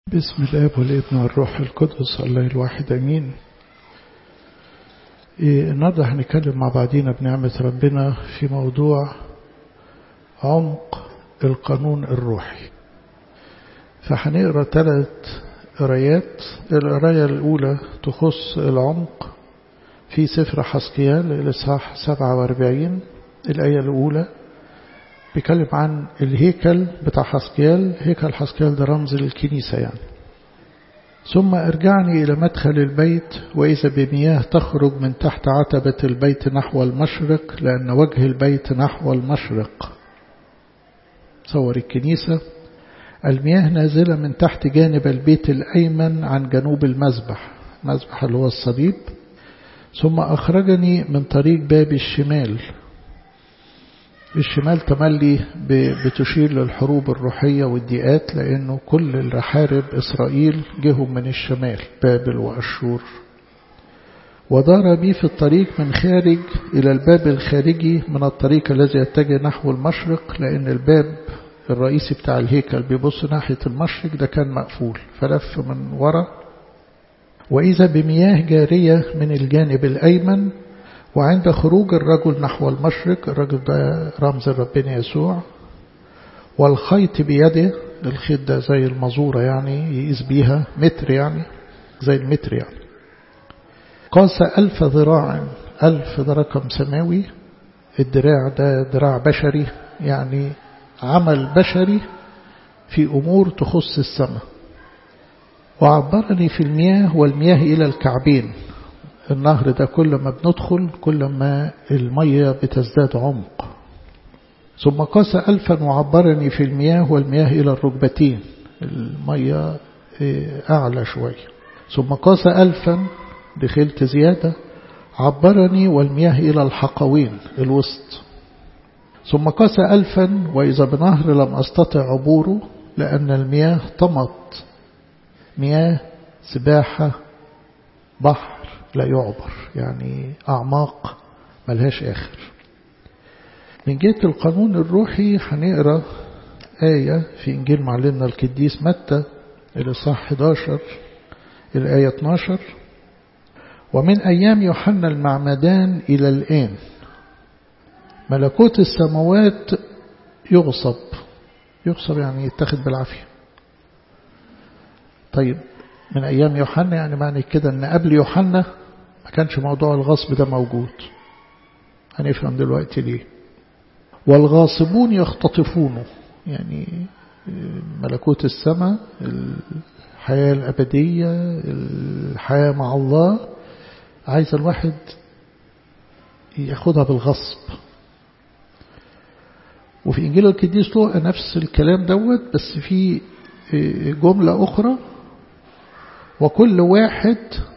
بسم الاب والابن والروح القدس الله الواحد امين إيه النهارده هنتكلم مع بعضينا بنعمة ربنا في موضوع عمق القانون الروحي فهنقرا ثلاث قرايات القراية الأولى تخص العمق في سفر حسقيال الإصحاح 47 الآية الأولى بيتكلم عن الهيكل بتاع حسقيال هيكل حسقيال ده رمز للكنيسة يعني ثم ارجعني إلى مدخل البيت وإذا بمياه تخرج من تحت عتبة البيت نحو المشرق لأن وجه البيت نحو المشرق صور الكنيسة المياه نازلة من تحت جانب البيت الأيمن عن جنوب المذبح المذبح اللي هو الصليب ثم أخرجني من طريق باب الشمال الشمال تملي بتشير للحروب الروحية والضيقات لأنه كل اللي حارب إسرائيل جهم من الشمال بابل وأشور ودار بي في الطريق من خارج إلى الباب الخارجي من الطريق الذي يتجه نحو المشرق لأن الباب الرئيسي بتاع الهيكل بيبص ناحية المشرق ده كان مقفول فلف من ورا وإذا بمياه جارية من الجانب الأيمن وعند خروج الرجل نحو المشرق الرجل ده رمز ربنا يسوع والخيط بيده الخيط ده زي المزورة يعني يقيس بيها متر يعني زي المتر يعني قاس ألف ذراع ألف ده رقم سماوي الدراع ده دراع بشري يعني عمل بشري في أمور تخص السماء وعبرني في المياه والمياه إلى الكعبين النهر ده كل ما بندخل كل ما المية بتزداد عمق ثم قاس ألفا وعبرني في المياه والمياه إلى الركبتين المية أعلى شوية ثم قاس ألفا دخلت زيادة عبرني والمياه إلى الحقوين الوسط ثم قاس ألفا وإذا بنهر لم أستطع عبوره لأن المياه طمت مياه سباحة بحر لا يعبر يعني أعماق ملهاش آخر من جهة القانون الروحي هنقرأ آية في إنجيل معلمنا القديس متى الإصحاح 11 الآية 12 ومن أيام يوحنا المعمدان إلى الآن ملكوت السماوات يغصب يغصب يعني يتخذ بالعافية طيب من أيام يوحنا يعني معنى كده أن قبل يوحنا ما كانش موضوع الغصب ده موجود هنفهم دلوقتي ليه والغاصبون يختطفونه يعني ملكوت السماء الحياة الأبدية الحياة مع الله عايز الواحد ياخدها بالغصب وفي إنجيل القديس لوقا نفس الكلام دوت بس في جملة أخرى وكل واحد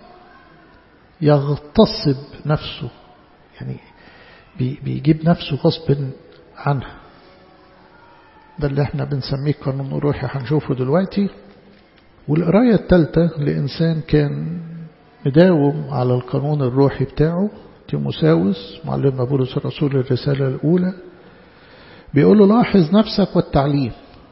يغتصب نفسه يعني بيجيب نفسه غصب عنها ده اللي احنا بنسميه قانون روحي هنشوفه دلوقتي والقراية الثالثة لإنسان كان مداوم على القانون الروحي بتاعه تيموساوس معلمنا بولس الرسول الرسالة الأولى بيقول له لاحظ نفسك والتعليم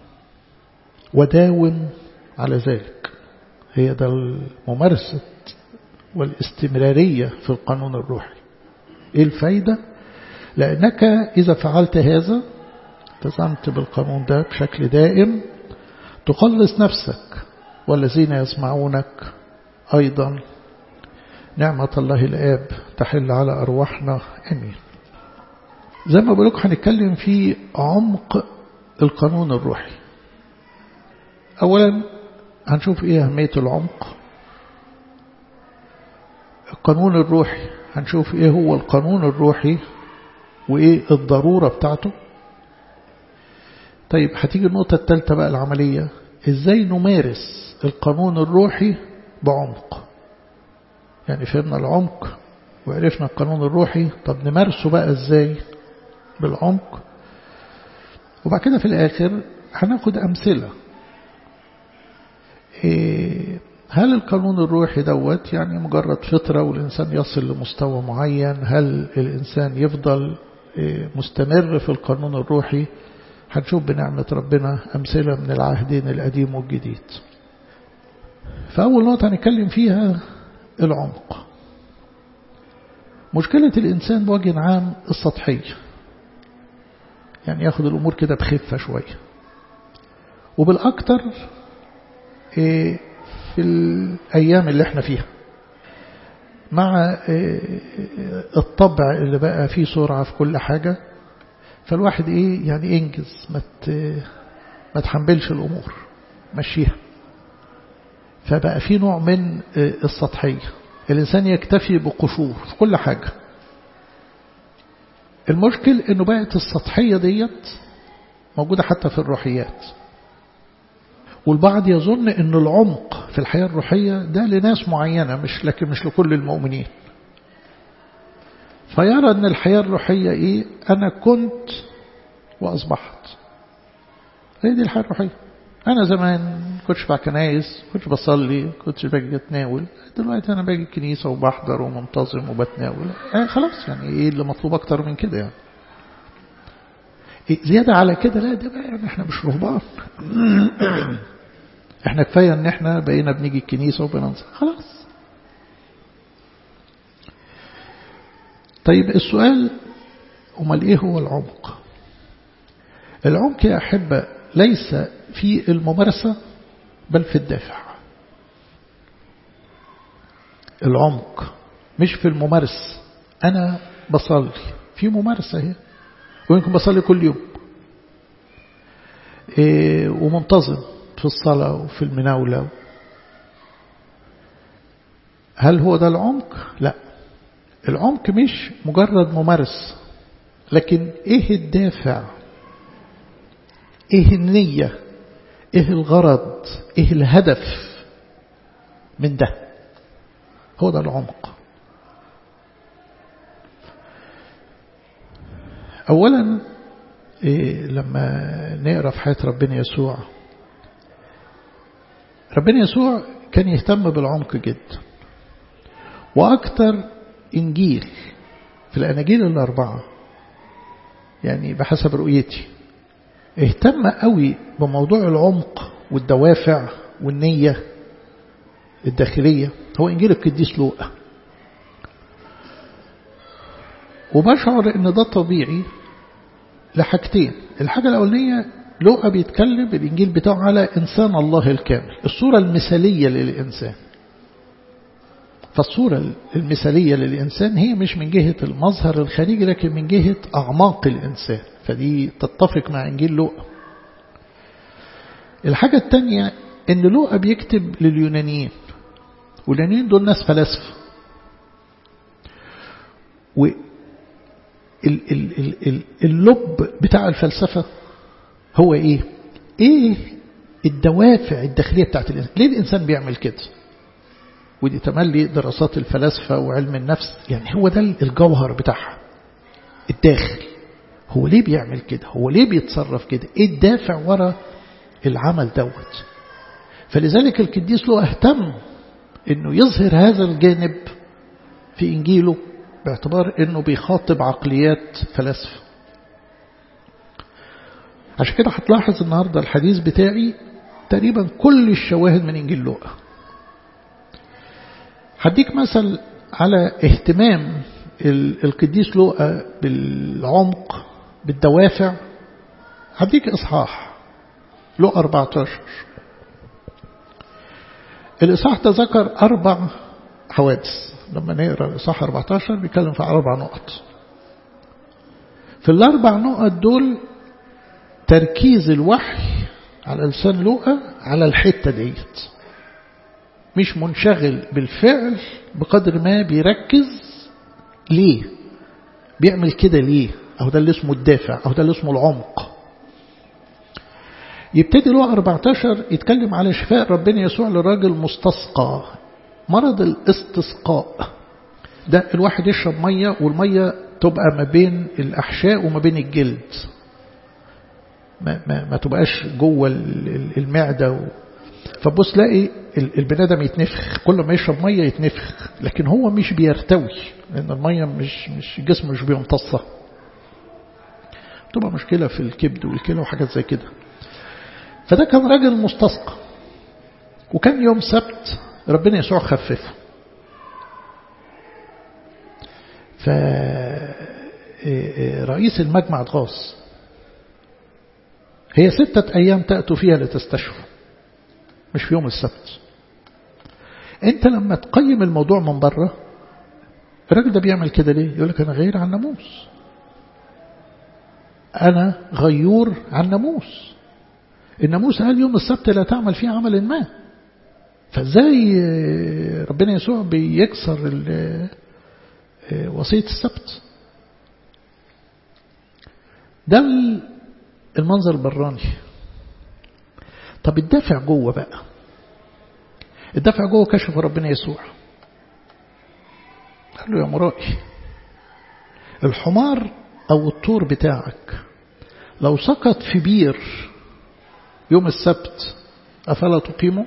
وداوم على ذلك هي ده الممارسة والاستمرارية في القانون الروحي ايه الفايدة لأنك إذا فعلت هذا التزمت بالقانون ده بشكل دائم تخلص نفسك والذين يسمعونك أيضا نعمة الله الآب تحل على أرواحنا أمين زي ما بقولك هنتكلم في عمق القانون الروحي أولا هنشوف ايه أهمية العمق القانون الروحي هنشوف ايه هو القانون الروحي وايه الضرورة بتاعته طيب هتيجي النقطة الثالثة بقى العملية ازاي نمارس القانون الروحي بعمق يعني فهمنا العمق وعرفنا القانون الروحي طب نمارسه بقى ازاي بالعمق وبعد كده في الاخر هناخد امثله هل القانون الروحي دوت يعني مجرد فطرة والإنسان يصل لمستوى معين هل الإنسان يفضل مستمر في القانون الروحي هنشوف بنعمة ربنا أمثلة من العهدين القديم والجديد فأول نقطة هنتكلم فيها العمق مشكلة الإنسان بوجه عام السطحية يعني ياخد الأمور كده بخفة شوية وبالأكتر في الأيام اللي احنا فيها مع الطبع اللي بقى فيه سرعة في كل حاجة فالواحد ايه يعني انجز ما ما تحملش الأمور مشيها فبقى في نوع من السطحية الإنسان يكتفي بقشور في كل حاجة المشكل انه بقت السطحية ديت موجودة حتى في الروحيات والبعض يظن ان العمق في الحياة الروحية ده لناس معينة مش لكن مش لكل المؤمنين فيرى ان الحياة الروحية ايه انا كنت واصبحت هي دي الحياة الروحية انا زمان كنتش بقى كنايس كنتش بصلي كنتش باجي اتناول دلوقتي انا باجي الكنيسة وبحضر ومنتظم وبتناول آه خلاص يعني ايه اللي مطلوب اكتر من كده يعني إيه زيادة على كده لا ده بقى يعني احنا مش رهبان احنا كفاية ان احنا بقينا بنيجي الكنيسة وبننصر خلاص طيب السؤال امال ايه هو العمق العمق يا أحبة ليس في الممارسة بل في الدافع العمق مش في الممارس أنا بصلي في ممارسة هي ويمكن بصلي كل يوم إيه ومنتظم في الصلاة وفي المناولة هل هو ده العمق؟ لا العمق مش مجرد ممارس لكن ايه الدافع ايه النية ايه الغرض ايه الهدف من ده هو ده العمق اولا إيه لما نقرا في حياه ربنا يسوع ربنا يسوع كان يهتم بالعمق جدا واكثر انجيل في الاناجيل الاربعه يعني بحسب رؤيتي اهتم قوي بموضوع العمق والدوافع والنية الداخلية هو إنجيل القديس لوقا وبشعر ان ده طبيعي لحاجتين الحاجة الأولانية لوقا بيتكلم الإنجيل بتاعه على إنسان الله الكامل الصورة المثالية للإنسان فالصورة المثالية للإنسان هي مش من جهة المظهر الخارجي لكن من جهة أعماق الإنسان فدي تتفق مع إنجيل لوقا الحاجة الثانية إن لوقا بيكتب لليونانيين واليونانيين دول ناس فلاسفة اللب بتاع الفلسفة هو إيه إيه الدوافع الداخلية بتاعت الإنسان ليه الإنسان بيعمل كده ودي تملي دراسات الفلاسفة وعلم النفس يعني هو ده الجوهر بتاعها الداخل هو ليه بيعمل كده هو ليه بيتصرف كده ايه الدافع ورا العمل دوت فلذلك القديس له اهتم انه يظهر هذا الجانب في انجيله باعتبار انه بيخاطب عقليات فلاسفة عشان كده هتلاحظ النهاردة الحديث بتاعي تقريبا كل الشواهد من انجيل لوقا هديك مثل على اهتمام القديس لوقا بالعمق بالدوافع هديك إصحاح لوقا 14 الإصحاح ده ذكر أربع حوادث لما نقرأ الإصحاح 14 بيتكلم في أربع نقط في الأربع نقط دول تركيز الوحي على لسان لوقا على الحتة ديت مش منشغل بالفعل بقدر ما بيركز ليه بيعمل كده ليه أو ده اللي اسمه الدافع أو ده اللي اسمه العمق يبتدي له 14 يتكلم على شفاء ربنا يسوع لراجل مستسقى مرض الاستسقاء ده الواحد يشرب مية والمية تبقى ما بين الأحشاء وما بين الجلد ما, ما, ما تبقاش جوه المعدة و... فبص لاقي البني ادم يتنفخ كل ما يشرب ميه يتنفخ لكن هو مش بيرتوي لان الميه مش مش الجسم مش بيمتصها تبقى مشكله في الكبد والكلى وحاجات زي كده فده كان راجل مستسقى وكان يوم سبت ربنا يسوع خففه فرئيس المجمع الغاص هي ستة أيام تأتوا فيها لتستشفوا مش في يوم السبت انت لما تقيم الموضوع من بره الراجل ده بيعمل كده ليه يقول لك أنا غير عن ناموس أنا غيور عن ناموس الناموس قال يوم السبت لا تعمل فيه عمل ما فازاي ربنا يسوع بيكسر وصية السبت ده المنظر البراني طب الدافع جوه بقى الدافع جوه كشف ربنا يسوع قال له يا مرائي الحمار أو الطور بتاعك لو سقط في بير يوم السبت أفلا تقيمه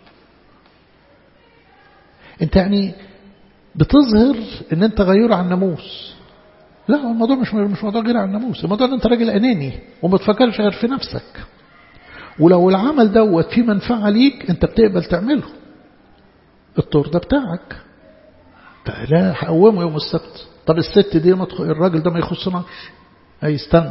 انت يعني بتظهر ان انت غيور عن الناموس لا الموضوع مش مش موضوع غير عن الناموس الموضوع ان انت راجل اناني وما بتفكرش غير في نفسك ولو العمل دوت فيه منفعة ليك انت بتقبل تعمله الطور ده بتاعك لا هقومه يوم السبت طب الست دي الراجل ده ما يخصناش هيستنى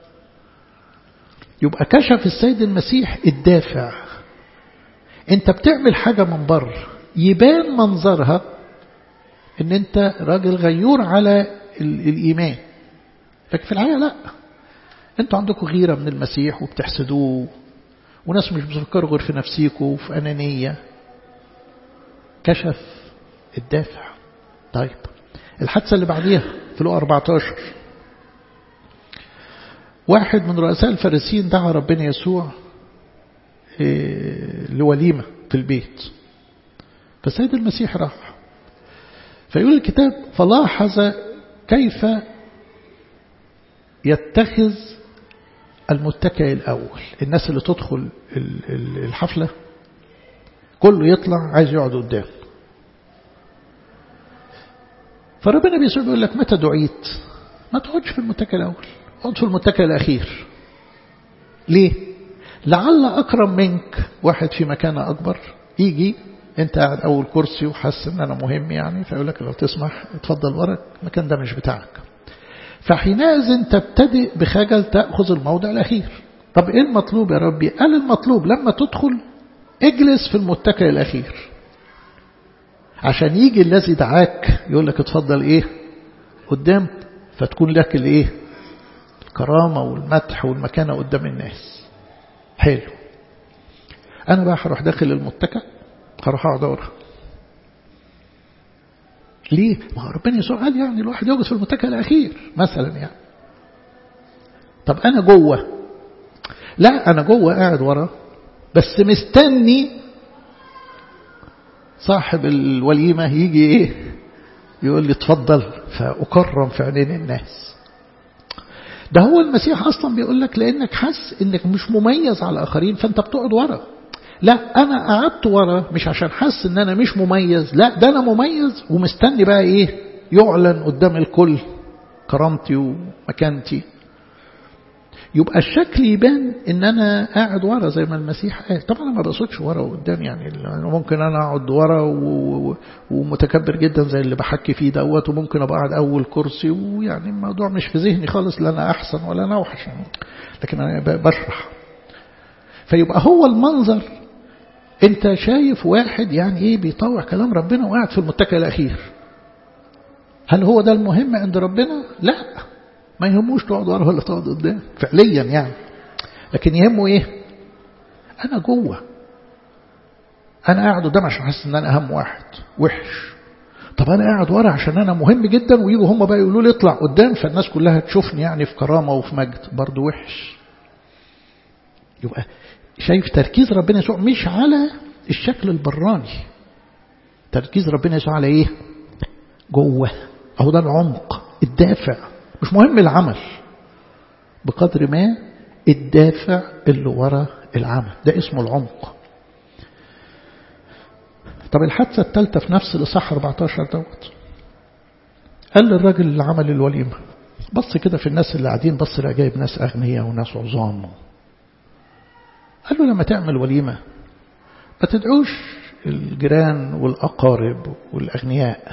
يبقى كشف السيد المسيح الدافع انت بتعمل حاجة من بره يبان منظرها ان انت راجل غيور على الايمان لكن في الحقيقة لا انتوا عندكم غيرة من المسيح وبتحسدوه وناس مش بتفكروا غير في نفسيكم وفي أنانية كشف الدافع طيب الحادثة اللي بعديها في لقى 14 واحد من رؤساء الفارسيين دعا ربنا يسوع لوليمة في البيت فسيد المسيح راح فيقول الكتاب فلاحظ كيف يتخذ المتكئ الأول الناس اللي تدخل الحفلة كله يطلع عايز يقعد قدام فربنا بيسوع بيقول لك متى دعيت ما تقعدش في المتكئ الأول اقعد في المتكئ الأخير ليه لعل أكرم منك واحد في مكانة أكبر يجي انت قاعد أول كرسي وحاسس ان أنا مهم يعني فيقول لك لو تسمح اتفضل وراك المكان ده مش بتاعك فحينئذ تبتدئ بخجل تأخذ الموضع الأخير طب إيه المطلوب يا ربي قال المطلوب لما تدخل اجلس في المتكئ الأخير عشان يجي الذي دعاك يقول لك اتفضل إيه قدام فتكون لك الإيه الكرامة والمدح والمكانة قدام الناس حلو أنا بقى هروح داخل المتكئ هروح أقعد ورا ليه؟ ما هو ربنا يسوع قال يعني الواحد يجلس في المتكئ الأخير مثلا يعني طب أنا جوه لا أنا جوه قاعد ورا بس مستني صاحب الوليمة يجي إيه يقول لي اتفضل فأكرم في عينين الناس ده هو المسيح أصلا بيقول لك لأنك حس إنك مش مميز على الآخرين فأنت بتقعد ورا لا أنا قعدت ورا مش عشان حس إن أنا مش مميز لا ده أنا مميز ومستني بقى إيه يعلن قدام الكل كرامتي ومكانتي يبقى الشكل يبان ان انا قاعد ورا زي ما المسيح قال طبعا انا ما بقصدش ورا وقدام يعني ممكن انا اقعد ورا ومتكبر جدا زي اللي بحكي فيه دوت وممكن ابقى قاعد اول كرسي ويعني الموضوع مش في ذهني خالص لا انا احسن ولا انا اوحش يعني لكن انا بشرح فيبقى هو المنظر انت شايف واحد يعني ايه بيطوع كلام ربنا وقاعد في المتكئ الاخير هل هو ده المهم عند ربنا لا ما يهموش تقعد ورا ولا تقعد قدام فعليا يعني لكن يهمه ايه انا جوه انا قاعد قدام عشان حاسس ان انا اهم واحد وحش طب انا قاعد ورا عشان انا مهم جدا ويجوا هم بقى يقولوا لي اطلع قدام فالناس كلها تشوفني يعني في كرامه وفي مجد برضه وحش يبقى شايف تركيز ربنا يسوع مش على الشكل البراني تركيز ربنا يسوع على ايه جوه اهو ده العمق الدافع مش مهم العمل بقدر ما الدافع اللي ورا العمل ده اسمه العمق طب الحادثة الثالثة في نفس الإصحاح 14 دوت قال للراجل اللي عمل الوليمة بص كده في الناس اللي قاعدين بص لا جايب ناس أغنياء وناس عظام قال له لما تعمل وليمة ما تدعوش الجيران والأقارب والأغنياء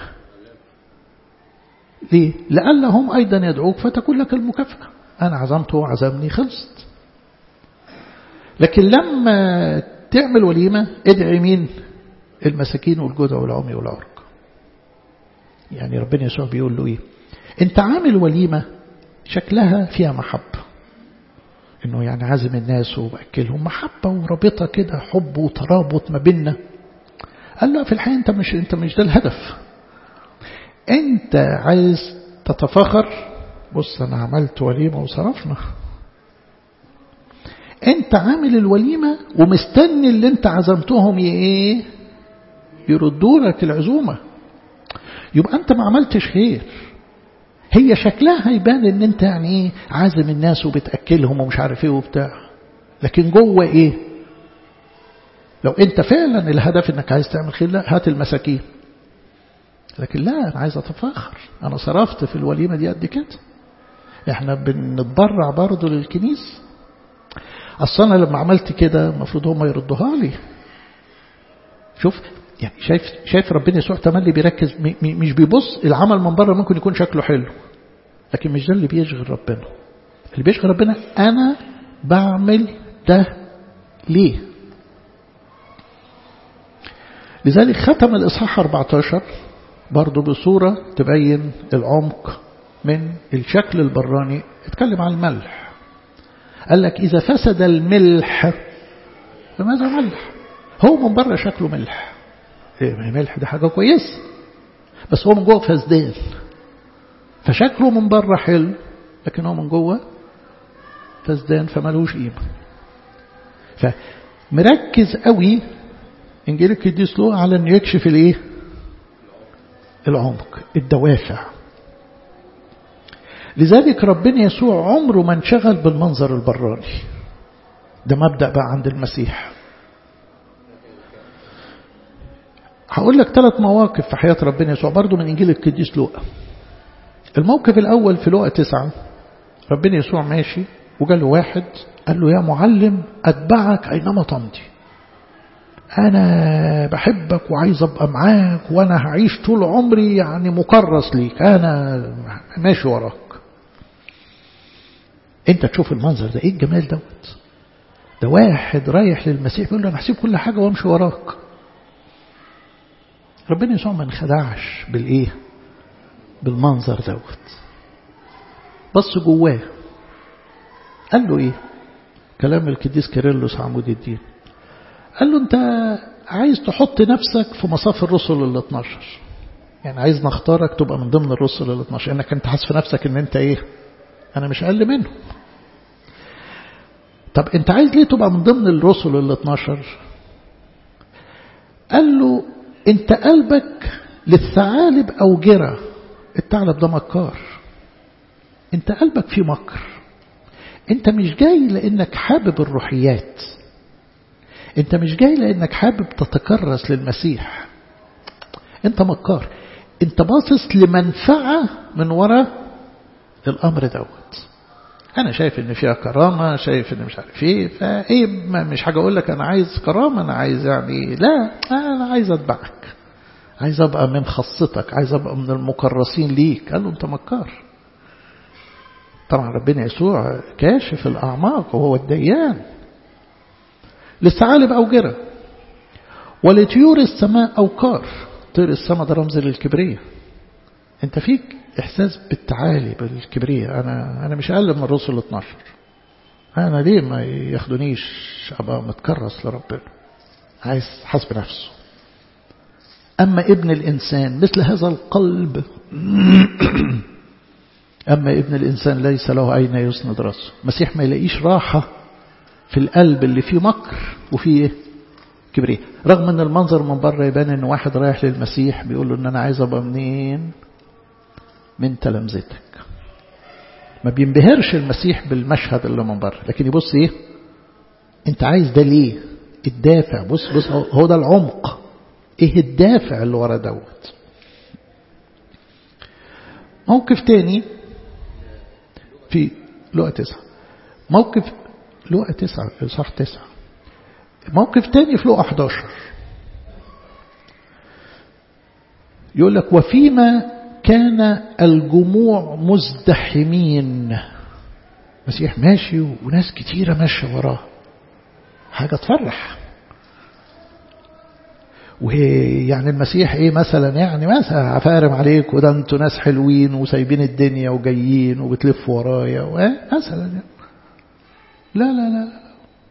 ليه؟ لعلهم أيضا يدعوك فتكون لك المكافأة أنا عزمته وعزمني خلصت لكن لما تعمل وليمة ادعي مين المساكين والجدع والعمي والعرق يعني ربنا يسوع بيقول له ايه انت عامل وليمة شكلها فيها محبة انه يعني عازم الناس وبأكلهم محبة ورابطة كده حب وترابط ما بيننا قال لا في الحقيقة انت مش انت مش ده الهدف انت عايز تتفخر بص انا عملت وليمة وصرفنا انت عامل الوليمة ومستني اللي انت عزمتهم ايه يردوا لك العزومة يبقى انت ما عملتش خير هي شكلها يبان ان انت يعني ايه عازم الناس وبتأكلهم ومش عارف ايه وبتاع لكن جوه ايه لو انت فعلا الهدف انك عايز تعمل خير لا هات المساكين لكن لا انا عايز اتفاخر انا صرفت في الوليمة دي قد كده احنا بنتبرع برضه للكنيسة اصل انا لما عملت كده المفروض هم يردوها لي شوف يعني شايف شايف ربنا يسوع تملي بيركز مش بيبص العمل من بره ممكن يكون شكله حلو لكن مش ده اللي بيشغل ربنا اللي بيشغل ربنا انا بعمل ده ليه لذلك ختم الإصحاح 14 برضه بصورة تبين العمق من الشكل البراني اتكلم عن الملح قال لك إذا فسد الملح فماذا ملح هو من بره شكله ملح ايه ما ملح ده حاجة كويسة بس هو من جوه فسدان فشكله من بره حلو لكن هو من جوه فسدان فملوش قيمة فمركز قوي انجيل القديس له على انه يكشف الايه العمق الدوافع لذلك ربنا يسوع عمره ما انشغل بالمنظر البراني ده مبدأ بقى عند المسيح هقول لك ثلاث مواقف في حياة ربنا يسوع برضه من إنجيل القديس لوقا الموقف الأول في لوقا تسعة ربنا يسوع ماشي وقال له واحد قال له يا معلم أتبعك أينما تمضي أنا بحبك وعايز أبقى معاك وأنا هعيش طول عمري يعني مكرس ليك أنا ماشي وراك أنت تشوف المنظر ده إيه الجمال دوت ده واحد رايح للمسيح بيقول له أنا هسيب كل حاجة وأمشي وراك ربنا يسوع ما انخدعش بالإيه بالمنظر دوت بص جواه قال له إيه كلام القديس كيرلس عمود الدين قال له أنت عايز تحط نفسك في مصاف الرسل ال 12 يعني عايز نختارك تبقى من ضمن الرسل ال 12 انك انت حاسس في نفسك ان انت ايه انا مش اقل منه طب انت عايز ليه تبقى من ضمن الرسل ال 12 قال له انت قلبك للثعالب او جرى الثعلب ده مكار انت قلبك فيه مكر انت مش جاي لانك حابب الروحيات انت مش جاي لانك حابب تتكرس للمسيح انت مكار انت باصص لمنفعة من وراء الامر دوت انا شايف ان فيها كرامة شايف ان مش عارف ايه فايه مش حاجة اقول لك انا عايز كرامة انا عايز يعني لا انا عايز اتبعك عايز ابقى من خاصتك عايز ابقى من المكرسين ليك قال له انت مكار طبعا ربنا يسوع كاشف الاعماق وهو الديان للثعالب أوجرة ولطيور السماء أوقار طير السماء ده رمز للكبرية انت فيك إحساس بالتعالي بالكبرية أنا, أنا مش أقل من الرسل 12 أنا ليه ما ياخدونيش أبقى متكرس لربنا عايز حسب نفسه أما ابن الإنسان مثل هذا القلب أما ابن الإنسان ليس له أين يسند رأسه مسيح ما يلاقيش راحة في القلب اللي فيه مكر وفيه كبرياء رغم ان المنظر من بره يبان ان واحد رايح للمسيح بيقول له ان انا عايز ابقى منين من تلامذتك ما بينبهرش المسيح بالمشهد اللي من بره لكن يبص ايه انت عايز ده ليه الدافع بص بص هو ده العمق ايه الدافع اللي ورا دوت موقف تاني في لقى تسعة موقف لقى تسعة صح تسعة موقف تاني في لقى 11 يقول لك وفيما كان الجموع مزدحمين مسيح ماشي وناس كتيرة ماشية وراه حاجة تفرح ويعني المسيح ايه مثلا يعني مثلا عفارم عليك وده انتوا ناس حلوين وسايبين الدنيا وجايين وبتلفوا ورايا مثلا يعني. لا لا لا لا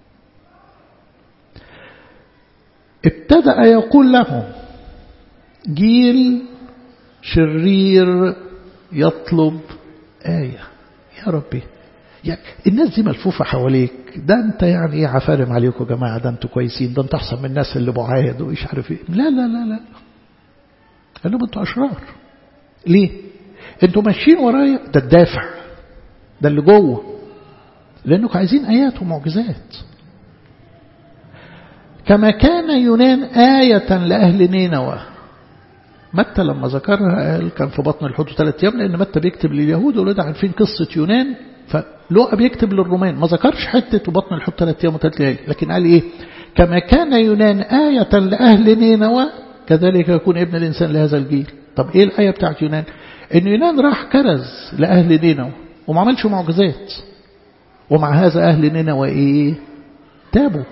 ابتدأ يقول لهم جيل شرير يطلب آية يا ربي يعني الناس دي ملفوفة حواليك ده انت يعني ايه عفارم عليكم يا جماعة ده انتوا كويسين ده انت احسن من الناس اللي بعاد ومش عارف ايه لا لا لا لا قال لهم انتوا اشرار ليه انتوا ماشيين ورايا ده الدافع ده اللي جوه لانكم عايزين ايات ومعجزات كما كان يونان آية لأهل نينوى متى لما ذكرها قال كان في بطن الحوت ثلاث أيام لأن متى بيكتب لليهود ولاد عارفين قصة يونان فلوقا بيكتب للرومان ما ذكرش حتة بطن الحوت ثلاث أيام وثلاث ليالي لكن قال إيه كما كان يونان آية لأهل نينوى كذلك يكون ابن الإنسان لهذا الجيل طب إيه الآية بتاعت يونان إن يونان راح كرز لأهل نينوى وما عملش معجزات ومع هذا أهل نينوى إيه تابوا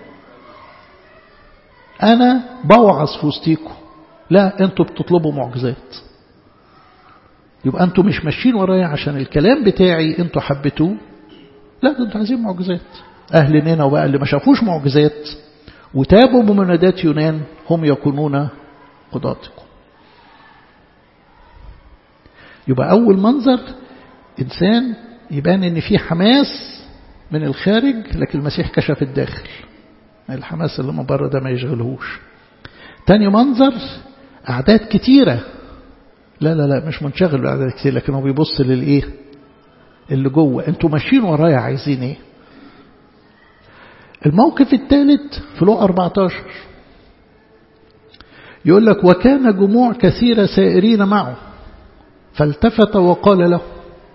أنا بوعظ في وسطيكم لا أنتوا بتطلبوا معجزات يبقى أنتوا مش ماشيين ورايا عشان الكلام بتاعي أنتوا حبيتوه لا ده أنتوا عايزين معجزات أهل نينا وبقى اللي ما شافوش معجزات وتابوا بمنادات يونان هم يكونون قضاتكم يبقى أول منظر إنسان يبان إن في حماس من الخارج لكن المسيح كشف الداخل الحماس اللي من بره ده ما يشغلهوش تاني منظر أعداد كتيرة لا لا لا مش منشغل بأعداد كتير لكن هو بيبص للإيه اللي جوه انتوا ماشيين ورايا عايزين ايه الموقف الثالث في لو 14 يقول لك وكان جموع كثيرة سائرين معه فالتفت وقال له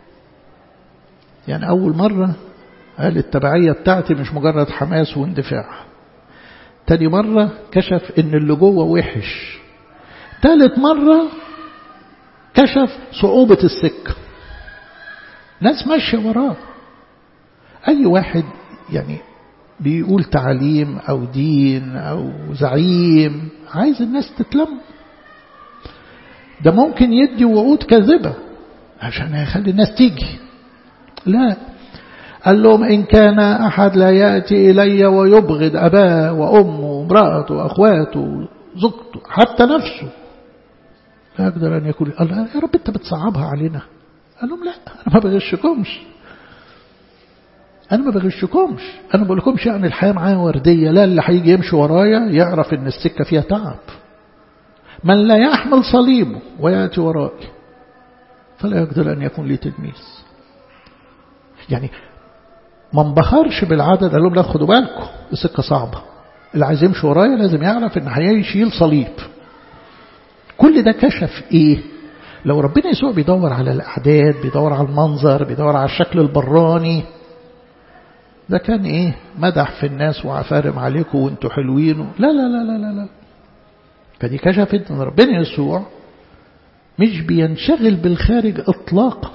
يعني أول مرة قال التبعية بتاعتي مش مجرد حماس واندفاع تاني مرة كشف ان اللي جوه وحش تالت مرة كشف صعوبة السكة ناس ماشية وراه أي واحد يعني بيقول تعليم أو دين أو زعيم عايز الناس تتلم ده ممكن يدي وعود كاذبة عشان يخلي الناس تيجي لا قال لهم إن كان أحد لا يأتي إلي ويبغض أباه وأمه وامرأته وأخواته زوجته حتى نفسه لا يقدر أن يكون قال يا رب أنت بتصعبها علينا قال لهم لا أنا ما بغشكمش أنا ما بغشكمش أنا ما بقولكمش يعني الحياة معايا وردية لا اللي هيجي يمشي ورايا يعرف إن السكة فيها تعب من لا يحمل صليبه ويأتي ورائي فلا يقدر أن يكون لي تلميذ يعني ما انبهرش بالعدد قال لهم لا خدوا بالكم السكة صعبة اللي عايز يمشي ورايا لازم يعرف ان هيشيل صليب كل ده كشف ايه لو ربنا يسوع بيدور على الأعداد بيدور على المنظر بيدور على الشكل البراني ده كان ايه مدح في الناس وعفارم عليكم وانتوا حلوين لا لا لا لا لا لا فدي كشفت ان ربنا يسوع مش بينشغل بالخارج اطلاقا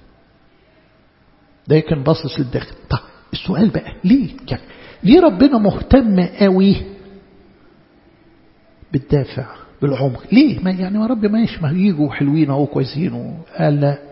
ده كان باصص للداخل طب السؤال بقى ليه يعني ليه ربنا مهتم قوي بالدافع بالعمق ليه ما يعني يا رب ماشي ما يجوا حلوين اهو كويسين قال لا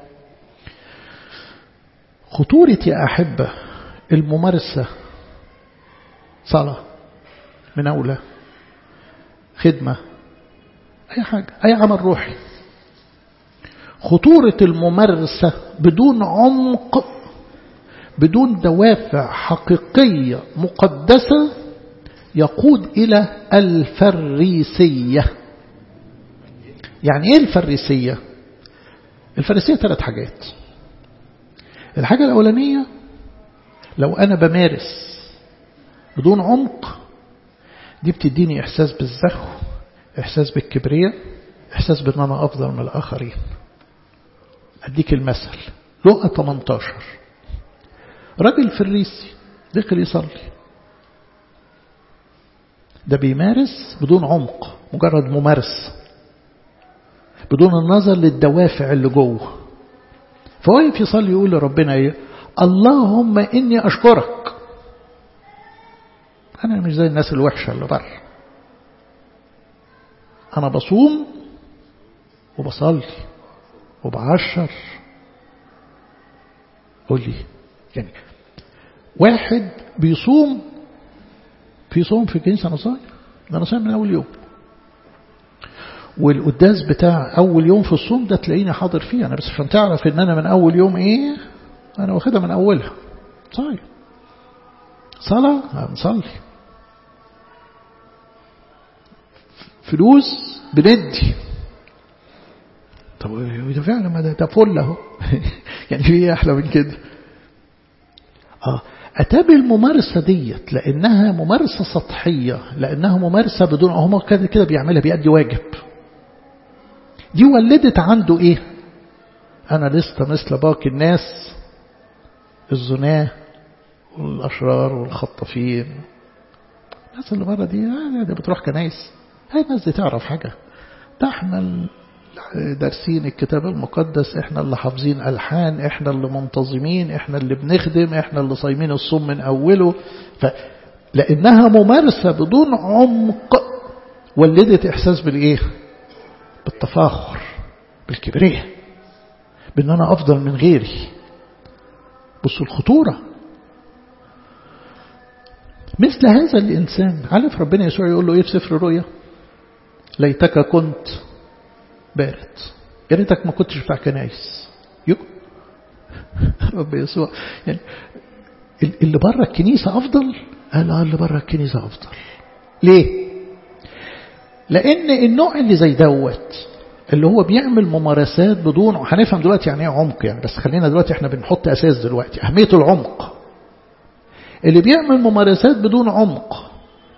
خطورة يا أحبة الممارسة صلاة مناولة خدمة أي حاجة أي عمل روحي خطورة الممارسة بدون عمق بدون دوافع حقيقية مقدسة يقود إلى الفريسية يعني إيه الفريسية الفريسية ثلاث حاجات الحاجة الأولانية لو أنا بمارس بدون عمق دي بتديني إحساس بالزخو إحساس بالكبرياء إحساس بأن أنا أفضل من الآخرين أديك المثل لقى 18 راجل فريسي دخل يصلي ده بيمارس بدون عمق مجرد ممارسة بدون النظر للدوافع اللي جوه فواقف يصلي يقول لربنا ايه اللهم اني اشكرك انا مش زي الناس الوحشه اللي بره انا بصوم وبصلي وبعشر قول لي يعني واحد بيصوم في صوم في الكنيسه انا صايم انا صايم من اول يوم والقداس بتاع أول يوم في الصوم ده تلاقيني حاضر فيه أنا بس عشان تعرف إن أنا من أول يوم إيه أنا واخدها من أولها صايم صلاة هنصلي فلوس بندي طب ده فعلا ما ده, ده فل اهو يعني في ايه احلى من كده اه اتابع الممارسه ديت لانها ممارسه سطحيه لانها ممارسه بدون هم كده كده بيعملها بيأدي واجب دي ولدت عنده ايه انا لست مثل باقي الناس الزناه والاشرار والخطافين الناس اللي بره دي دي بتروح كنايس هاي الناس دي تعرف حاجه ده احنا دارسين الكتاب المقدس احنا اللي حافظين الحان احنا اللي منتظمين احنا اللي بنخدم احنا اللي صايمين الصوم من اوله فلانها ممارسه بدون عمق ولدت احساس بالايه بالتفاخر بالكبرياء بان انا افضل من غيري بصوا الخطوره مثل هذا الانسان عارف ربنا يسوع يقول له ايه في سفر الرؤيا ليتك كنت بارد يا ريتك ما كنتش بتاع كنايس رب يسوع يعني اللي بره الكنيسه افضل قال اه اللي بره الكنيسه افضل ليه لان النوع اللي زي دوت اللي هو بيعمل ممارسات بدون هنفهم دلوقتي يعني ايه عمق يعني بس خلينا دلوقتي احنا بنحط اساس دلوقتي اهميه العمق اللي بيعمل ممارسات بدون عمق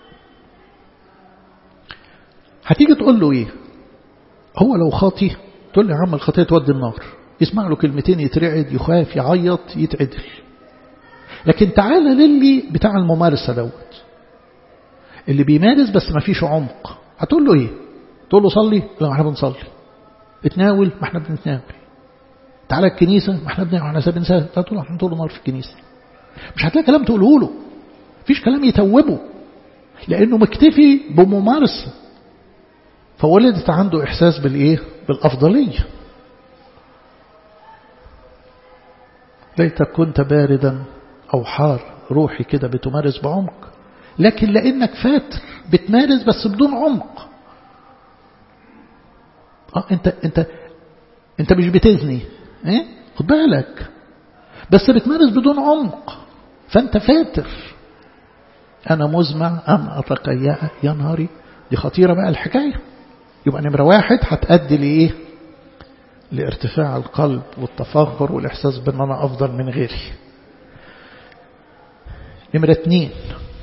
هتيجي تقول له ايه هو لو خاطي تقول له يا عم الخطيه تودي النار يسمع له كلمتين يترعد يخاف يعيط يتعدل لكن تعالى للي بتاع الممارسه دوت اللي بيمارس بس ما فيش عمق هتقول له ايه تقول له صلي لا ما احنا بنصلي اتناول ما احنا بنتناول تعالى الكنيسة ما احنا بنعمل احنا بنسال تقول له احنا طول النهار في الكنيسة مش هتلاقي كلام تقوله له مفيش كلام يتوبه لانه مكتفي بممارسة فولدت عنده احساس بالايه بالافضلية ليتك كنت باردا او حار روحي كده بتمارس بعمق لكن لانك فاتر بتمارس بس بدون عمق اه انت انت انت مش بتزني ايه خد بالك بس بتمارس بدون عمق فانت فاتر انا مزمع ام اتقيأ يا نهاري دي خطيره بقى الحكايه يبقى نمره واحد هتأدي لايه لارتفاع القلب والتفاخر والاحساس بان انا افضل من غيري نمره اتنين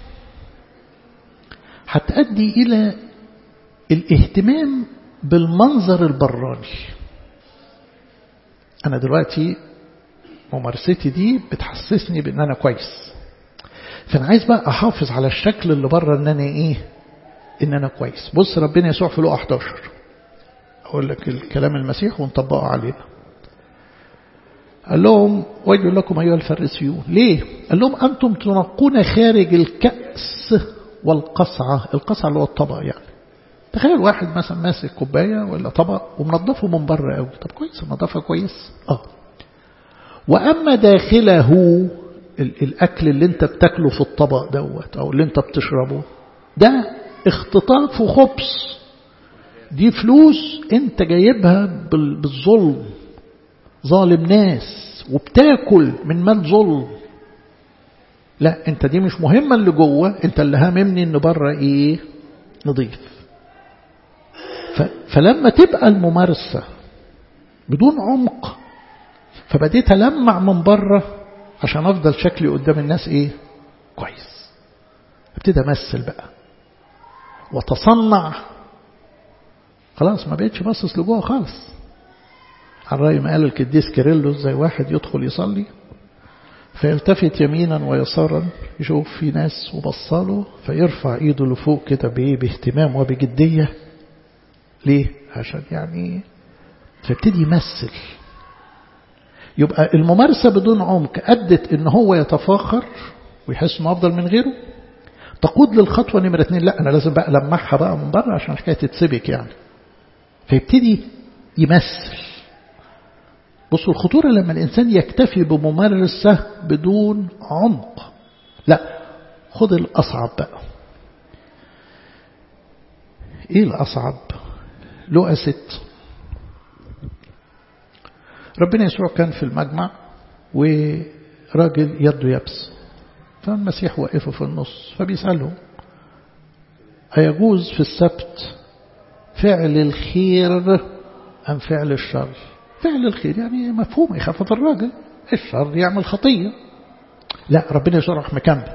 هتأدي إلى الاهتمام بالمنظر البراني أنا دلوقتي ممارستي دي بتحسسني بأن أنا كويس فأنا عايز بقى أحافظ على الشكل اللي بره أن أنا إيه إن أنا كويس بص ربنا يسوع في لقى 11 أقول لك الكلام المسيح ونطبقه علينا قال لهم ويل لكم أيها الفريسيون ليه قال لهم أنتم تنقون خارج الكأس والقصعة القصعة اللي هو الطبق يعني تخيل واحد مثلا ماسك كوباية ولا طبق ومنظفه من بره قوي طب كويس النظافة كويس اه وأما داخله الأكل اللي انت بتاكله في الطبق دوت أو اللي انت بتشربه ده اختطاف وخبز دي فلوس انت جايبها بالظلم ظالم ناس وبتاكل من مال ظلم لا انت دي مش مهمة اللي جوه انت اللي هاممني ان بره ايه نضيف فلما تبقى الممارسة بدون عمق فبديت ألمع من بره عشان أفضل شكلي قدام الناس إيه كويس ابتدي أمثل بقى وتصنع خلاص ما بقتش باصص لجوه خالص على رأي ما قال القديس كيرلس زي واحد يدخل يصلي فيلتفت يمينا ويسارا يشوف في ناس وبصاله فيرفع ايده لفوق كده بايه باهتمام وبجديه ليه عشان يعني فابتدي يمثل يبقى الممارسة بدون عمق أدت إن هو يتفاخر ويحس إنه أفضل من غيره تقود للخطوة نمرة اتنين لا أنا لازم بقى لمحها بقى من بره عشان الحكاية تتسبك يعني فيبتدي يمثل بصوا الخطورة لما الإنسان يكتفي بممارسة بدون عمق لا خد الأصعب بقى إيه الأصعب لقى ست ربنا يسوع كان في المجمع وراجل يده يبس فالمسيح وقفه في النص فبيسأله أيجوز في السبت فعل الخير أم فعل الشر فعل الخير يعني مفهوم يخفف الراجل الشر يعمل خطية لا ربنا يسوع راح مكمل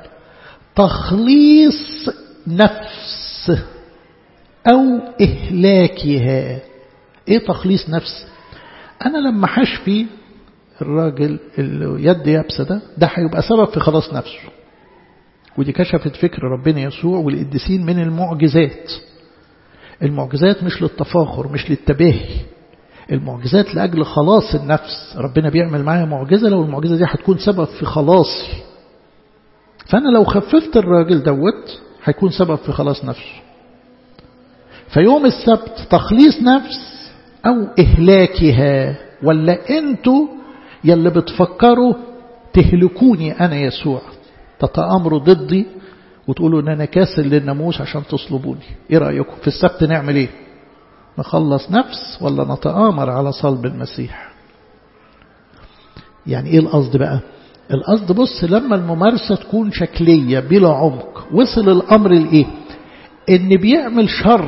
تخليص نفس أو إهلاكها إيه تخليص نفس أنا لما حشفي الراجل اللي يد يابسة ده ده هيبقى سبب في خلاص نفسه ودي كشفت فكر ربنا يسوع والقديسين من المعجزات المعجزات مش للتفاخر مش للتباهي المعجزات لأجل خلاص النفس ربنا بيعمل معايا معجزة لو المعجزة دي هتكون سبب في خلاصي فأنا لو خففت الراجل دوت هيكون سبب في خلاص نفسه فيوم السبت تخليص نفس أو إهلاكها ولا أنتوا يلي بتفكروا تهلكوني أنا يسوع تتآمروا ضدي وتقولوا أن أنا كاسل للناموس عشان تصلبوني إيه رأيكم في السبت نعمل إيه نخلص نفس ولا نتآمر على صلب المسيح يعني إيه القصد بقى القصد بص لما الممارسة تكون شكلية بلا عمق وصل الأمر لإيه إن بيعمل شر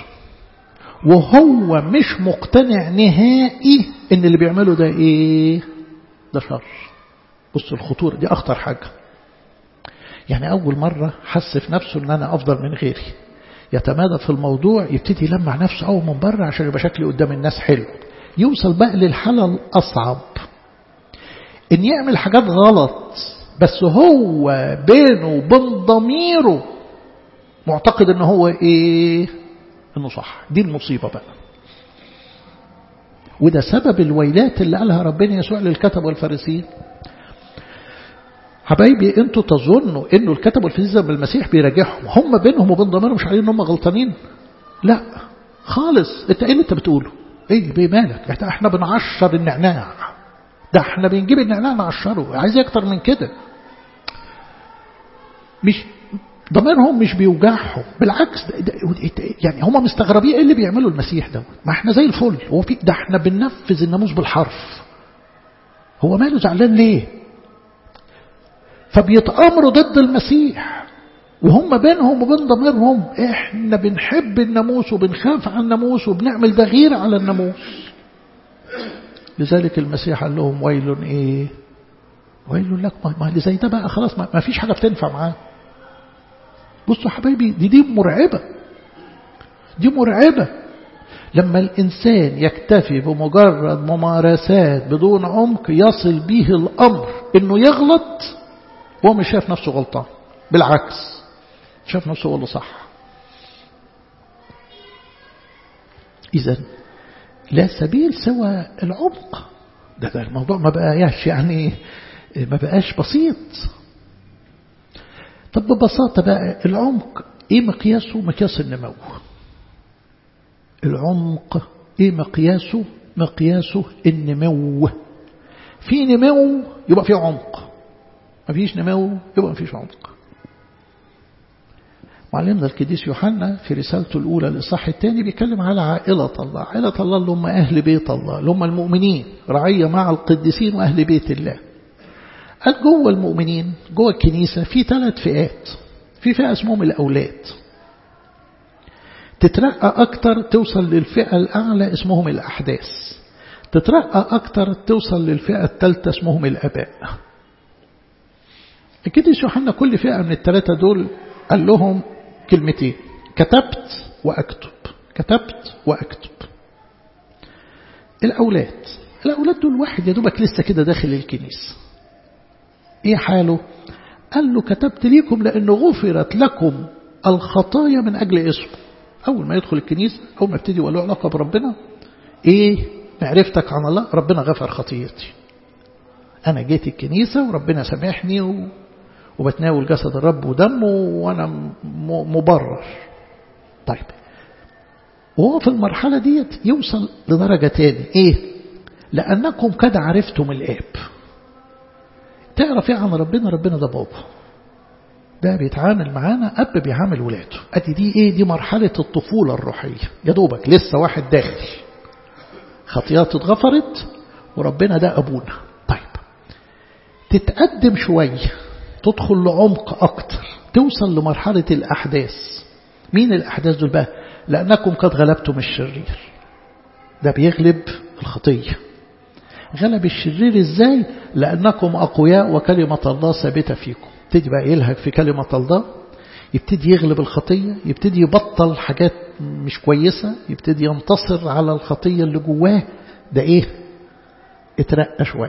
وهو مش مقتنع نهائي إن اللي بيعمله ده إيه ده شر بص الخطورة دي أخطر حاجة يعني أول مرة حس في نفسه إن أنا أفضل من غيري يتمادى في الموضوع يبتدي يلمع نفسه أول من بره عشان يبقى شكلي قدام الناس حلو يوصل بقى للحالة الأصعب إن يعمل حاجات غلط بس هو بينه وبين ضميره معتقد إن هو إيه إنه صح دي المصيبة بقى وده سبب الويلات اللي قالها ربنا يسوع للكتب والفارسيين حبايبي انتوا تظنوا انه الكتب والفارسيين بالمسيح بيراجعهم هم بينهم وبين ضميرهم مش عارفين ان هم غلطانين لا خالص انت ايه اللي انت بتقوله ايه بمالك احنا بنعشر النعناع ده احنا بنجيب النعناع نعشره عايز اكتر من كده مش ضميرهم مش بيوجعهم بالعكس ده ده يعني هم مستغربين ايه اللي بيعمله المسيح ده ما احنا زي الفل هو في ده احنا بننفذ الناموس بالحرف هو ماله زعلان ليه فبيتامروا ضد المسيح وهم بينهم وبين ضميرهم احنا بنحب الناموس وبنخاف على الناموس وبنعمل ده غير على الناموس لذلك المسيح قال لهم ويل ايه ويل لك ما اللي زي ده بقى خلاص ما فيش حاجه بتنفع معاه بصوا حبايبي دي دي مرعبة دي مرعبة لما الإنسان يكتفي بمجرد ممارسات بدون عمق يصل به الأمر إنه يغلط وهو مش شايف نفسه غلطان بالعكس شايف نفسه هو اللي صح إذا لا سبيل سوى العمق ده, ده الموضوع ما بقاش يعني ما بقاش بسيط طب ببساطة بقى العمق ايه مقياسه مقياس النمو العمق ايه مقياسه مقياسه النمو في نمو يبقى في عمق ما فيش نمو يبقى ما فيش عمق معلمنا القديس يوحنا في رسالته الأولى الإصحاح الثاني بيتكلم على عائلة الله عائلة الله اللي هم أهل بيت الله اللي هم المؤمنين رعية مع القديسين وأهل بيت الله قال جوه المؤمنين جوه الكنيسة في ثلاث فئات في فئة اسمهم الأولاد تترقى أكتر توصل للفئة الأعلى اسمهم الأحداث تترقى أكتر توصل للفئة الثالثة اسمهم الأباء القديس يوحنا كل فئة من الثلاثة دول قال لهم كلمتين كتبت وأكتب كتبت وأكتب الأولاد الأولاد دول واحد يا دوبك لسه كده داخل الكنيسة ايه حاله قال له كتبت ليكم لأنه غفرت لكم الخطايا من أجل اسمه أول ما يدخل الكنيسة أول ما ابتدي وله علاقة بربنا إيه معرفتك عن الله ربنا غفر خطيتي أنا جيت الكنيسة وربنا سامحني و... وبتناول جسد الرب ودمه وأنا م... مبرر طيب وهو في المرحلة ديت يوصل لدرجة تاني إيه لأنكم قد عرفتم الآب تعرف ايه عن ربنا ربنا ده بابا ده بيتعامل معانا أب بيعامل ولاده أدي دي إيه دي مرحلة الطفولة الروحية يا دوبك لسه واحد داخل خطيات اتغفرت وربنا ده أبونا طيب تتقدم شوية تدخل لعمق أكتر توصل لمرحلة الأحداث مين الأحداث دول بقى لأنكم قد غلبتم الشرير ده بيغلب الخطية غلب الشرير ازاي لأنكم أقوياء وكلمة الله ثابتة فيكم يبتدي بقى يلهج في كلمة الله يبتدي يغلب الخطية يبتدي يبطل حاجات مش كويسة يبتدي ينتصر على الخطية اللي جواه ده ايه اترقى شوية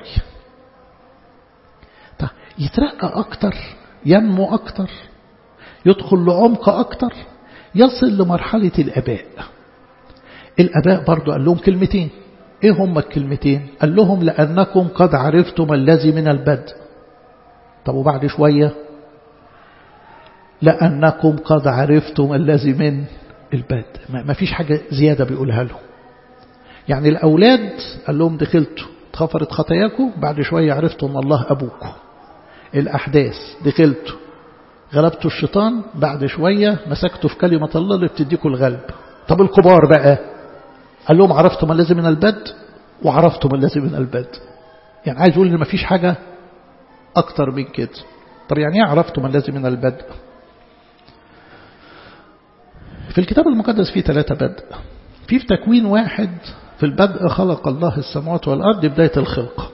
طيب يترقى أكتر ينمو أكتر يدخل لعمق أكتر يصل لمرحلة الأباء الأباء برضو قال لهم كلمتين إيه هم الكلمتين قال لهم لأنكم قد عرفتم الذي من البدء طب وبعد شوية لأنكم قد عرفتم الذي من البدء ما فيش حاجة زيادة بيقولها لهم يعني الأولاد قال لهم دخلتوا اتغفرت خطاياكم بعد شوية عرفتوا أن الله أبوكم الأحداث دخلتوا غلبتوا الشيطان بعد شوية مسكتوا في كلمة الله اللي بتديكم الغلب طب الكبار بقى قال لهم عرفتم الذي من البدء وعرفتم الذي من البدء يعني عايز يقول ان مفيش حاجة اكتر من كده طب يعني ايه عرفتم الذي من البدء في الكتاب المقدس فيه ثلاثة بدء في في تكوين واحد في البدء خلق الله السماوات والأرض بداية الخلق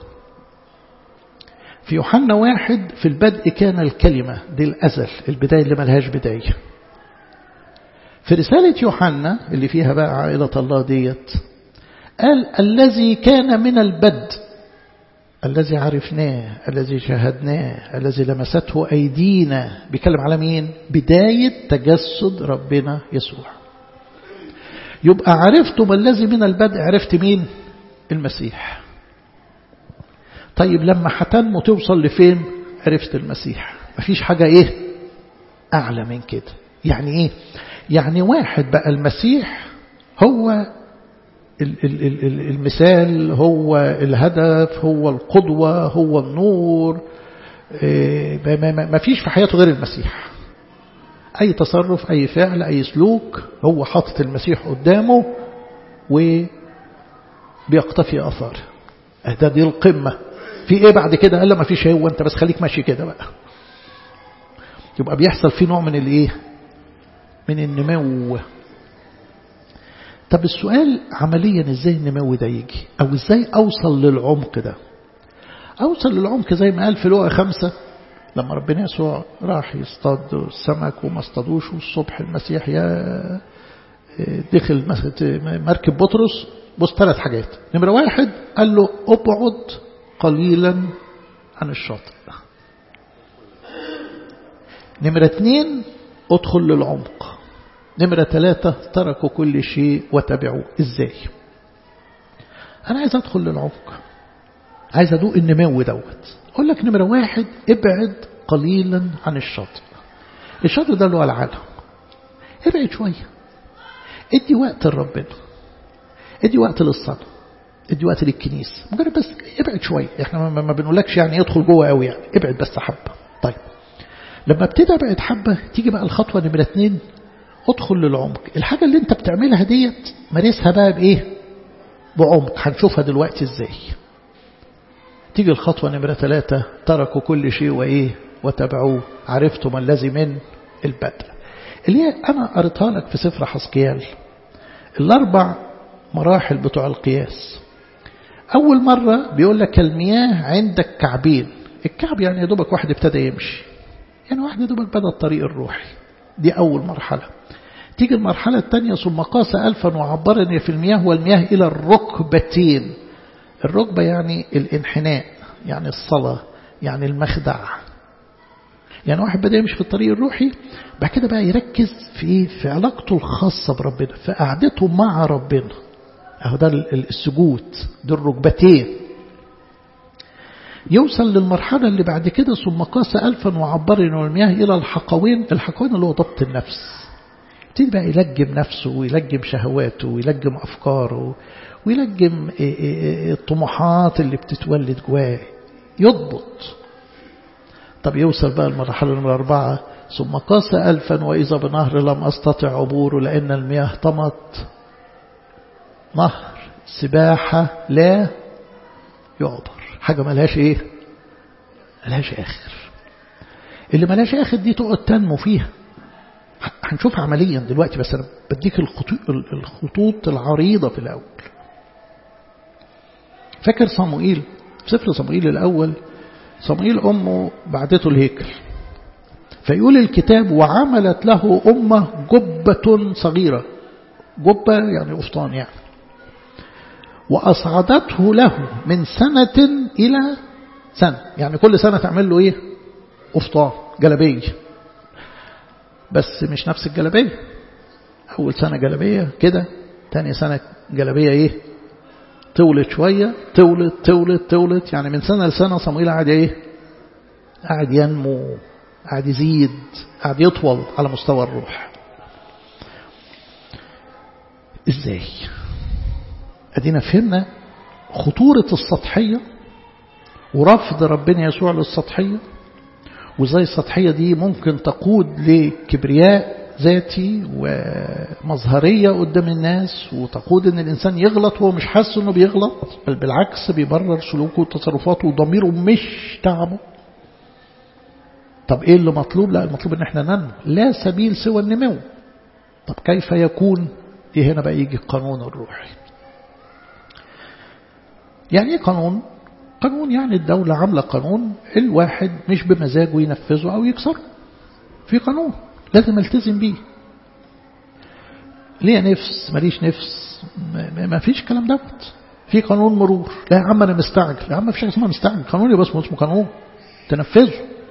في يوحنا واحد في البدء كان الكلمة دي الأزل البداية اللي ملهاش بداية في رسالة يوحنا اللي فيها بقى عائلة الله ديت قال الذي كان من البدء الذي عرفناه الذي شاهدناه الذي لمسته أيدينا بيكلم على مين بداية تجسد ربنا يسوع يبقى عرفتم الذي من البدء عرفت مين المسيح طيب لما هتنمو توصل لفين عرفت المسيح مفيش حاجة ايه أعلى من كده يعني ايه يعني واحد بقى المسيح هو المثال هو الهدف هو القدوة هو النور ما فيش في حياته غير المسيح أي تصرف أي فعل أي سلوك هو حاطط المسيح قدامه وبيقتفي أثاره ده دي القمة في ايه بعد كده قال له ما فيش هو انت بس خليك ماشي كده بقى يبقى بيحصل فيه نوع من الايه من النمو طب السؤال عمليا ازاي النمو ده يجي او ازاي اوصل للعمق ده اوصل للعمق زي ما قال في لوقا خمسة لما ربنا يسوع راح يصطاد السمك وما اصطادوش والصبح المسيح يا دخل مركب بطرس بص ثلاث حاجات نمرة واحد قال له ابعد قليلا عن الشاطئ نمرة اثنين ادخل للعمق نمرة ثلاثة تركوا كل شيء وتبعوا ازاي انا عايز ادخل للعمق عايز ادوق النمو دوت اقول لك نمرة واحد ابعد قليلا عن الشاطئ الشاطئ ده اللي هو العالم ابعد شوية ادي وقت لربنا ادي وقت للصلاة ادي وقت للكنيسة مجرد بس ابعد شوية احنا ما بنقولكش يعني ادخل جوه قوي يعني ابعد بس حبة طيب لما ابتدي ابعد حبة تيجي بقى الخطوة نمرة اتنين ادخل للعمق الحاجة اللي انت بتعملها ديت مارسها بقى بايه بعمق هنشوفها دلوقتي ازاي تيجي الخطوة نمرة ثلاثة تركوا كل شيء وإيه وتبعوه عرفتم الذي من البدء اللي هي أنا قريتها لك في سفر حسكيال الأربع مراحل بتوع القياس أول مرة بيقول لك المياه عندك كعبين الكعب يعني يا دوبك واحد ابتدى يمشي يعني واحد يا دوبك بدأ الطريق الروحي دي أول مرحلة تيجي المرحلة الثانية ثم قاس ألفا وعبرني في المياه والمياه إلى الركبتين الركبة يعني الانحناء يعني الصلاة يعني المخدع يعني واحد بدأ يمشي في الطريق الروحي بعد كده بقى يركز في إيه؟ في علاقته الخاصة بربنا في قعدته مع ربنا أهو ده السجود ده الركبتين يوصل للمرحلة اللي بعد كده ثم قاس ألفا وعبرنا المياه إلى الحقوين الحقوين اللي هو ضبط النفس يبتدي بقى يلجم نفسه ويلجم شهواته ويلجم أفكاره ويلجم الطموحات اللي بتتولد جواه يضبط طب يوصل بقى المرحلة نمرة أربعة ثم قاس ألفا وإذا بنهر لم أستطع عبوره لأن المياه طمت نهر سباحة لا يعبر حاجة ملهاش إيه ملهاش آخر اللي ملهاش آخر دي تقعد تنمو فيها هنشوفها عمليا دلوقتي بس أنا بديك الخطوط العريضة في الأول فاكر صموئيل في سفر صموئيل الأول صموئيل أمه بعدته الهيكل فيقول الكتاب وعملت له أمة جبة صغيرة جبة يعني أفطان يعني وأصعدته له من سنة إلى سنة يعني كل سنة تعمل له إيه أفطان جلبية بس مش نفس الجلبية أول سنة جلبية كده تاني سنة جلبية إيه تولد شوية تولد تولد تولد يعني من سنة لسنة صمويل قاعد إيه قاعد ينمو قاعد يزيد قاعد يطول على مستوى الروح ازاي ادينا فهمنا خطورة السطحية ورفض ربنا يسوع للسطحية وازاي السطحية دي ممكن تقود لكبرياء ذاتي ومظهرية قدام الناس وتقود ان الانسان يغلط وهو مش حاسس انه بيغلط بل بالعكس بيبرر سلوكه وتصرفاته وضميره مش تعبه طب ايه اللي مطلوب لا المطلوب ان احنا ننمو لا سبيل سوى النمو طب كيف يكون ايه هنا بقى يجي القانون الروحي يعني ايه قانون قانون يعني الدولة عاملة قانون الواحد مش بمزاجه ينفذه او يكسره في قانون لازم التزم بيه ليه نفس ماليش نفس ما فيش كلام دوت في قانون مرور لا يا عم انا مستعجل يا عم ما فيش حاجه اسمها مستعجل قانون يبقى اسمه اسمه قانون تنفذه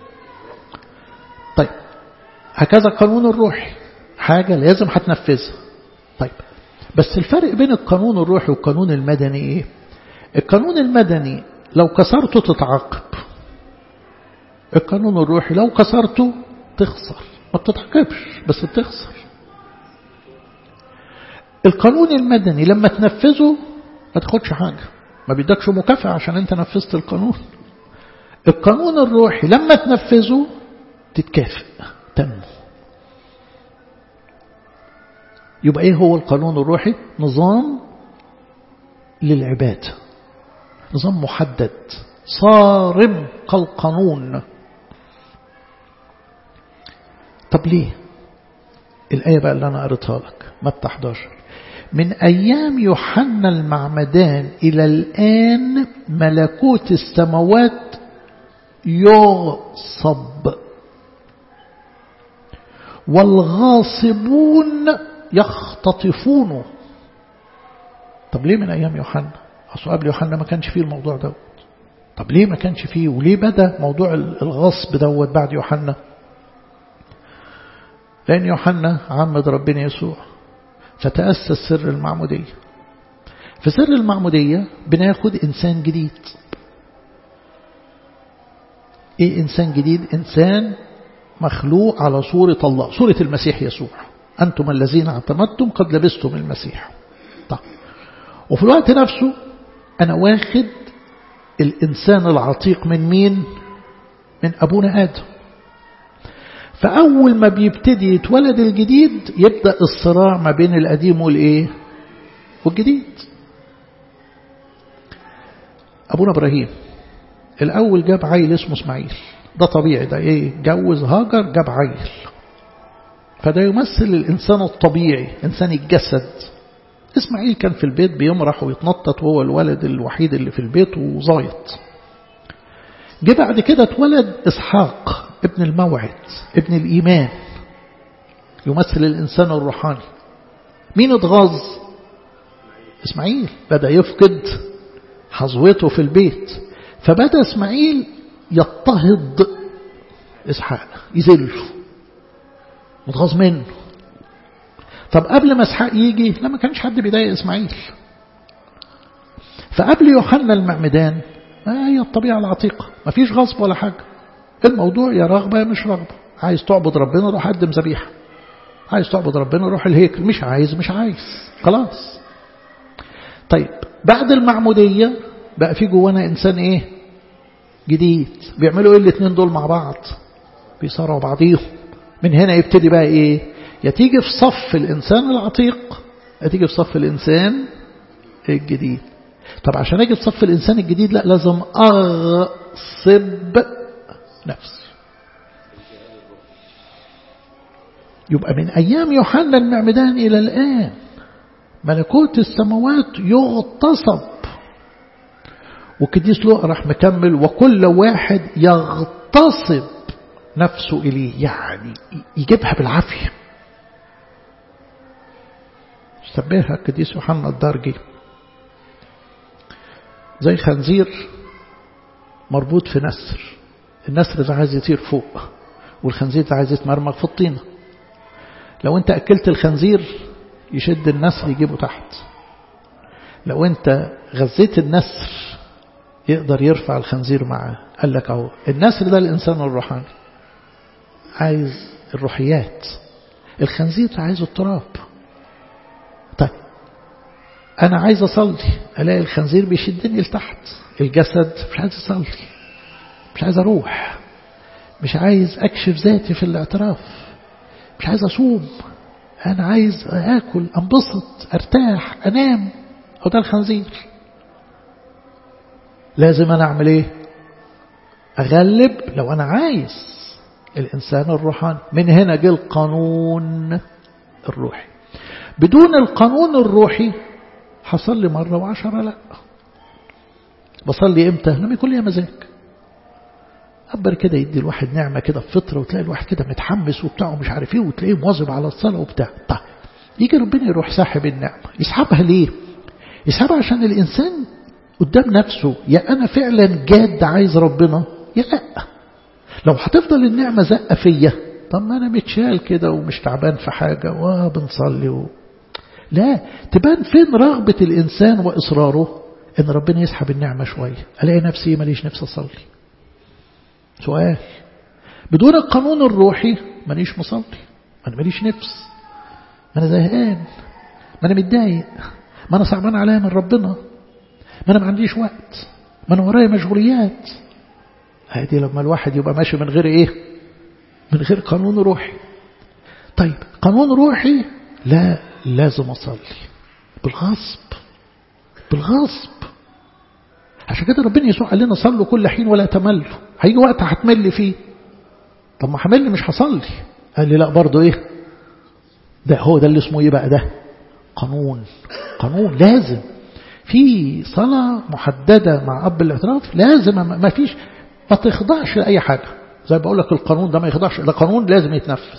طيب هكذا القانون الروحي حاجة لازم هتنفذها طيب بس الفرق بين القانون الروحي والقانون المدني ايه القانون المدني لو كسرته تتعاقب القانون الروحي لو كسرته تخسر ما بتتعاقبش بس بتخسر القانون المدني لما تنفذه ما تاخدش حاجة ما بيدكش مكافأة عشان انت نفذت القانون القانون الروحي لما تنفذه تتكافئ تنمو يبقى ايه هو القانون الروحي نظام للعبادة نظام محدد صارم كالقانون طب ليه الآية بقى اللي أنا قريتها لك متى 11 من أيام يوحنا المعمدان إلى الآن ملكوت السماوات يغصب والغاصبون يختطفونه طب ليه من أيام يوحنا أصل قبل يوحنا ما كانش فيه الموضوع دوت طب ليه ما كانش فيه وليه بدأ موضوع الغصب دوت بعد يوحنا لأن يوحنا عمد ربنا يسوع فتأسس سر المعمودية في سر المعمودية بناخد إنسان جديد إيه إنسان جديد إنسان مخلوق على صورة الله صورة المسيح يسوع أنتم الذين اعتمدتم قد لبستم المسيح طيب وفي الوقت نفسه أنا واخد الإنسان العتيق من مين من أبونا آدم فأول ما بيبتدي يتولد الجديد يبدأ الصراع ما بين القديم والإيه والجديد أبونا إبراهيم الأول جاب عيل اسمه اسماعيل ده طبيعي ده إيه جوز هاجر جاب عيل فده يمثل الإنسان الطبيعي إنسان الجسد إسماعيل كان في البيت بيمرح ويتنطط وهو الولد الوحيد اللي في البيت وزايط جه بعد كده اتولد إسحاق ابن الموعد ابن الإيمان يمثل الإنسان الروحاني مين اتغاظ إسماعيل بدأ يفقد حظوته في البيت فبدأ إسماعيل يضطهد إسحاق يذله متغاظ منه طب قبل ما إسحاق يجي لما كانش حد بيضايق إسماعيل فقبل يوحنا المعمدان ما هي الطبيعة العتيقة ما فيش غصب ولا حاجة الموضوع يا رغبة يا مش رغبة عايز تعبد ربنا روح قدم ذبيحة عايز تعبد ربنا روح الهيكل مش عايز مش عايز خلاص طيب بعد المعمودية بقى في جوانا إنسان إيه جديد بيعملوا إيه الاثنين دول مع بعض بيصارعوا بعضيهم من هنا يبتدي بقى إيه يتيجي في صف الإنسان العتيق يتيجي في صف الإنسان الجديد طب عشان أجي في صف الإنسان الجديد لا لازم أغصب نفسي يبقى من أيام يوحنا المعمدان إلى الآن ملكوت السماوات يغتصب وكديس لوقا راح مكمل وكل واحد يغتصب نفسه إليه يعني يجيبها بالعافية شبهها كديس يوحنا الدرجي زي خنزير مربوط في نسر النسر ده عايز يطير فوق والخنزير ده عايز يتمرمغ في الطينة لو انت أكلت الخنزير يشد النسر يجيبه تحت لو انت غذيت النسر يقدر يرفع الخنزير معاه قال لك اهو النسر ده الإنسان الروحاني عايز الروحيات الخنزير عايز التراب طيب أنا عايز أصلي ألاقي الخنزير بيشدني لتحت الجسد مش عايز أصلي مش عايز أروح مش عايز أكشف ذاتي في الاعتراف مش عايز أصوم أنا عايز أكل أنبسط أرتاح أنام هو ده الخنزير لازم أنا أعمل إيه أغلب لو أنا عايز الإنسان الروحاني من هنا جه القانون الروحي بدون القانون الروحي حصل لي مرة وعشرة لا بصلي امتى لما يكون لي مزاج أكبر كده يدي الواحد نعمة كده في فطرة وتلاقي الواحد كده متحمس وبتاع ومش عارف ايه وتلاقيه مواظب على الصلاة وبتاع طيب يجي ربنا يروح ساحب النعمة يسحبها ليه يسحبها عشان الإنسان قدام نفسه يا أنا فعلا جاد عايز ربنا يا لا لو هتفضل النعمة زقة فيا طب ما أنا متشال كده ومش تعبان في حاجة وبنصلي و... لا تبان فين رغبة الإنسان وإصراره إن ربنا يسحب النعمة شوية ألاقي نفسي ماليش نفس أصلي سؤال بدون القانون الروحي مانيش مصلي ما أنا ماليش نفس ما أنا زهقان ما أنا متضايق ما أنا صعبان عليا من ربنا ما أنا ما عنديش وقت ما أنا ورايا مشغوليات هذه لما الواحد يبقى ماشي من غير إيه من غير قانون روحي طيب قانون روحي لا لازم أصلي بالغصب بالغصب عشان كده ربنا يسوع قال لنا صلوا كل حين ولا تملوا هيجي وقت هتمل فيه طب ما حمل مش هصلي قال لي لا برضه ايه ده هو ده اللي اسمه ايه بقى ده قانون قانون لازم في صلاة محددة مع أب الاعتراف لازم ما فيش ما تخضعش لأي حاجة زي بقول لك القانون ده ما يخضعش ده قانون لازم يتنفذ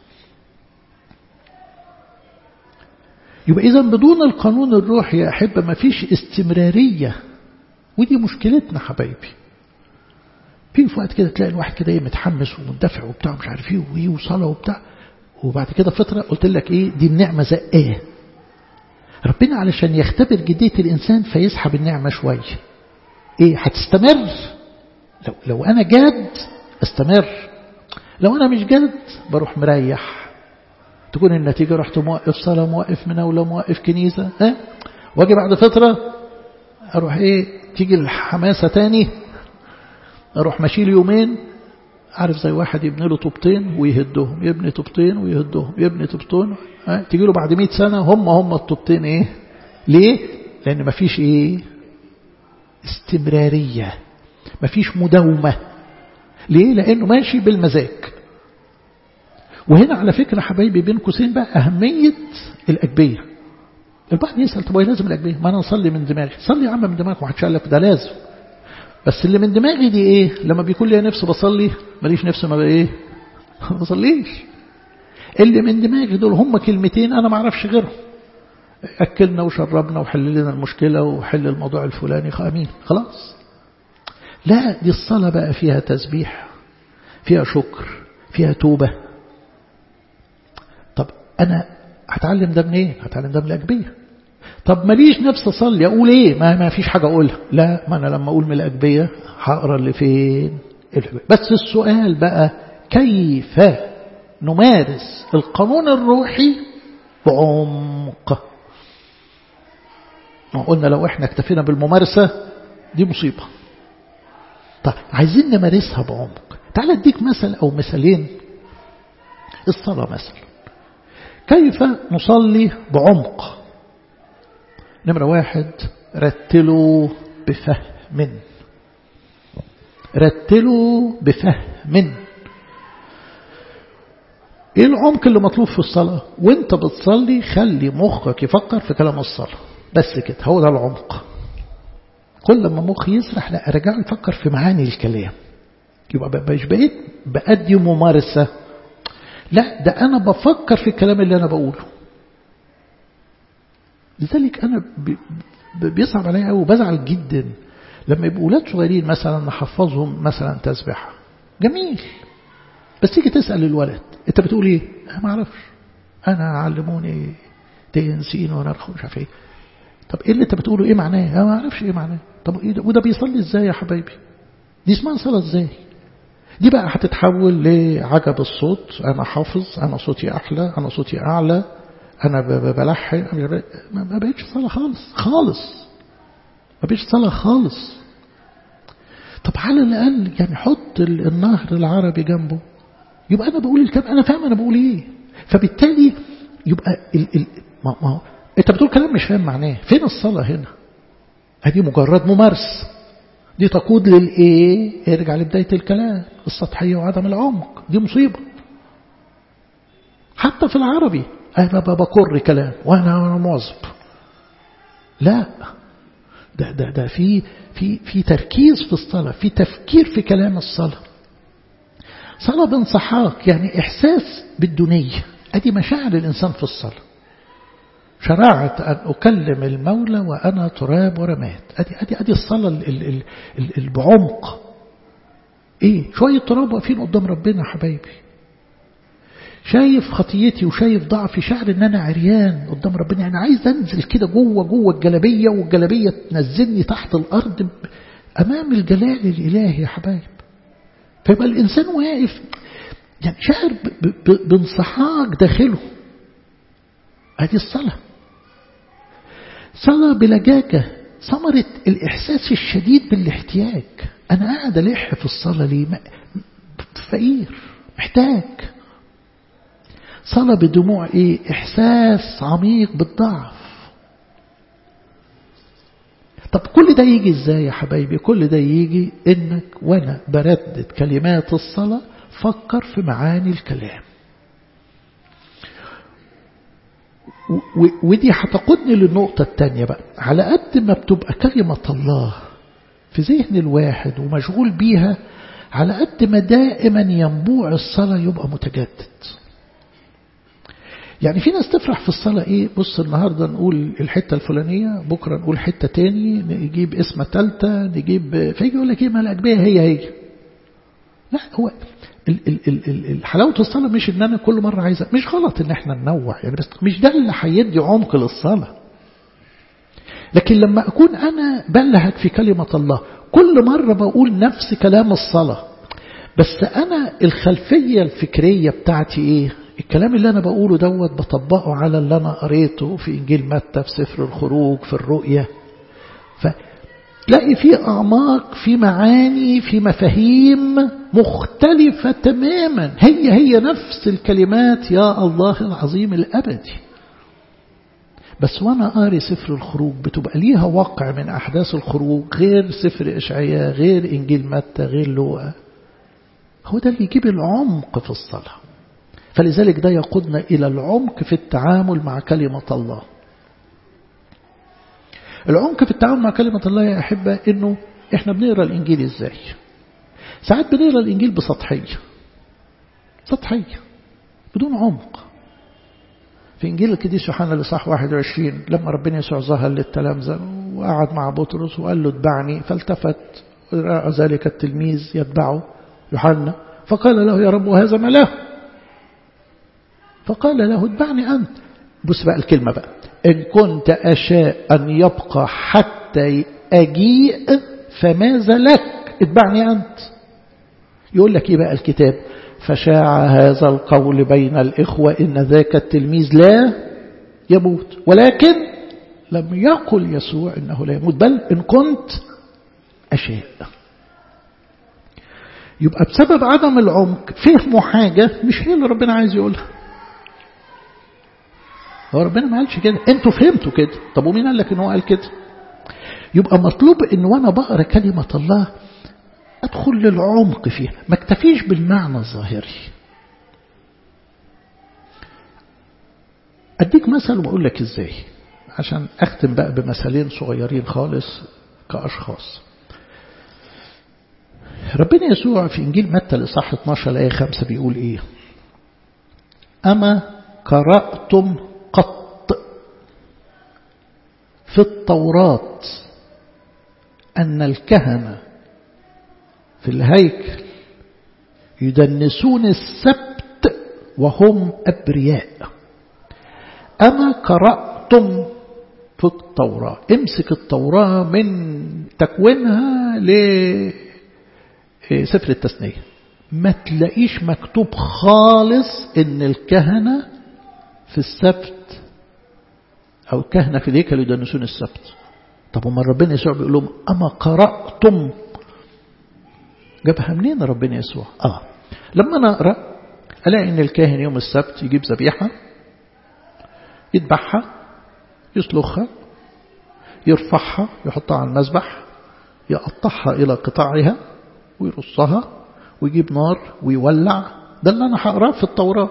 يبقى إذا بدون القانون الروحي يا أحبة ما فيش استمرارية ودي مشكلتنا حبايبي في في وقت كده تلاقي الواحد كده ايه متحمس ومندفع وبتاع مش عارف ايه وايه وصلاه وبتاع وبعد كده فتره قلت لك ايه دي النعمه زقاه ربنا علشان يختبر جديه الانسان فيسحب النعمه شويه ايه هتستمر لو لو انا جاد استمر لو انا مش جاد بروح مريح تكون النتيجه رحت موقف صلاه موقف مناوله موقف كنيسه ها واجي بعد فتره اروح ايه تيجي الحماسه تاني اروح ماشي لي يومين عارف زي واحد يبني له طوبتين ويهدهم يبني طوبتين ويهدهم يبني طوبتين تيجي له بعد 100 سنة هم هم الطوبتين ايه ليه لان مفيش ايه استمرارية مفيش مداومة ليه لانه ماشي بالمزاج وهنا على فكرة حبايبي بين قوسين بقى أهمية الأجبية البعض يسأل طب لازم الأجبية ما أنا أصلي من دماغي صلي يا عم من دماغك وهتشال لك ده لازم بس اللي من دماغي دي ايه لما بيكون لي نفس بصلي ماليش نفس ما ايه ما بصليش اللي من دماغي دول هم كلمتين انا ما اعرفش غيرهم اكلنا وشربنا وحل لنا المشكله وحل الموضوع الفلاني امين خلاص لا دي الصلاه بقى فيها تسبيح فيها شكر فيها توبه طب انا هتعلم ده منين إيه؟ هتعلم ده من الاجبيه طب ماليش نفس أصلي أقول إيه ما, ما فيش حاجة أقولها لا ما أنا لما أقول من الأجبية هقرأ اللي فين بس السؤال بقى كيف نمارس القانون الروحي بعمق قلنا لو احنا اكتفينا بالممارسة دي مصيبة طيب عايزين نمارسها بعمق تعال اديك مثل او مثالين الصلاة مثلا كيف نصلي بعمق نمرة واحد رتلوا بفهم رتلوا بفهم ايه العمق اللي مطلوب في الصلاة وانت بتصلي خلي مخك يفكر في كلام الصلاة بس كده هو ده العمق كل ما مخي يسرح لا ارجع يفكر في معاني الكلام يبقى مش بقيت بأدي ممارسة لا ده أنا بفكر في الكلام اللي أنا بقوله لذلك أنا بيصعب عليا قوي وبزعل جدا لما يبقوا ولاد صغيرين مثلا نحفظهم مثلا تسبحة جميل بس تيجي تسأل الولد انت بتقول ايه انا ما اعرفش انا علموني تنسين ونرخ مش عارف ايه طب ايه اللي انت بتقوله ايه معناه انا ما اعرفش ايه معناه طب ايه ده وده بيصلي ازاي يا حبايبي دي اسمها صلاة ازاي دي بقى هتتحول لعجب الصوت انا حافظ انا صوتي احلى انا صوتي اعلى انا بلحن ما بقتش صلاة خالص خالص ما بقتش صلاة خالص طب على الاقل يعني حط النهر العربي جنبه يبقى انا بقول الكلام انا فاهم انا بقول ايه فبالتالي يبقى ال ال ما ما انت بتقول كلام مش فاهم معناه فين الصلاة هنا هذه مجرد ممارسه دي تقود للإيه يرجع لبداية الكلام السطحية وعدم العمق دي مصيبة حتى في العربي أنا بكر كلام وأنا مواظب لا ده ده ده في في في تركيز في الصلاة في تفكير في كلام الصلاة صلاة بانصحاك يعني إحساس بالدنية أدي مشاعر الإنسان في الصلاة شرعت أن أكلم المولى وأنا تراب ورماد أدي, أدي, أدي الصلاة اللي بعمق إيه شوية تراب واقفين قدام ربنا حبايبي شايف خطيتي وشايف ضعفي شعر ان انا عريان قدام ربنا يعني عايز انزل كده جوه جوه الجلبيه والجلبيه تنزلني تحت الارض امام الجلال الالهي يا حبايب فيبقى الانسان واقف يعني شاعر بانصحاك داخله هذه الصلاة صلاة بلجاجة ثمرة الإحساس الشديد بالاحتياج أنا قاعد ألح في الصلاة ليه فقير محتاج صلاة بدموع إيه إحساس عميق بالضعف طب كل ده يجي إزاي يا حبايبي كل ده يجي إنك وأنا بردد كلمات الصلاة فكر في معاني الكلام ودي هتقودني للنقطة التانية بقى على قد ما بتبقى كلمة الله في ذهن الواحد ومشغول بيها على قد ما دائما ينبوع الصلاة يبقى متجدد يعني في ناس تفرح في الصلاة ايه بص النهاردة نقول الحتة الفلانية بكرة نقول حتة تاني نجيب اسم تالتة نجيب فيجي يقول لك ايه ما الأجبية هي هي لا هو حلاوة الصلاة مش ان انا كل مرة عايزة مش غلط ان احنا ننوع يعني بس مش ده اللي هيدي عمق للصلاة لكن لما اكون انا بلهج في كلمة الله كل مرة بقول نفس كلام الصلاة بس انا الخلفية الفكرية بتاعتي ايه الكلام اللي انا بقوله دوت بطبقه على اللي انا قريته في انجيل متى في سفر الخروج في الرؤية ف تلاقي في أعماق في معاني في مفاهيم مختلفة تماما هي هي نفس الكلمات يا الله العظيم الأبدي بس وأنا قاري سفر الخروج بتبقى ليها واقع من أحداث الخروج غير سفر إشعياء غير إنجيل متى غير لوقا هو ده اللي يجيب العمق في الصلاة فلذلك ده يقودنا إلى العمق في التعامل مع كلمة الله العمق في التعامل مع كلمة الله يا أحبة إنه إحنا بنقرأ الإنجيل إزاي ساعات بنقرأ الإنجيل بسطحية سطحية بدون عمق في إنجيل القديس يوحنا الإصحاح 21 لما ربنا يسوع ظهر للتلامذة وقعد مع بطرس وقال له اتبعني فالتفت رأى ذلك التلميذ يتبعه يوحنا فقال له يا رب هذا ما له فقال له اتبعني أنت بص بقى الكلمة بقى إن كنت أشاء أن يبقى حتى أجيء فماذا لك اتبعني أنت يقول لك إيه بقى الكتاب فشاع هذا القول بين الإخوة إن ذاك التلميذ لا يموت ولكن لم يقل يسوع إنه لا يموت بل إن كنت أشاء يبقى بسبب عدم العمق فهموا حاجة مش هي اللي ربنا عايز يقولها هو ربنا ما قالش كده انتوا فهمتوا كده طب ومين قال لك ان هو قال كده يبقى مطلوب ان وانا بقرا كلمة الله ادخل للعمق فيها ما اكتفيش بالمعنى الظاهري اديك مثل واقول لك ازاي عشان اختم بقى بمثالين صغيرين خالص كاشخاص ربنا يسوع في انجيل متى الاصحاح 12 الايه 5 بيقول ايه اما قراتم قط في التوراة أن الكهنة في الهيكل يدنسون السبت وهم أبرياء أما قرأتم في التوراة امسك التوراة من تكوينها لسفر التثنية ما تلاقيش مكتوب خالص ان الكهنة في السبت أو الكهنة في الهيكل يدنسون السبت طب وما ربنا يسوع بيقول لهم أما قرأتم جابها منين ربنا يسوع آه لما أنا أقرأ ألاقي إن الكاهن يوم السبت يجيب ذبيحة يذبحها يسلخها يرفعها يحطها على المذبح يقطعها إلى قطعها ويرصها ويجيب نار ويولع ده اللي أنا هقراه في التوراة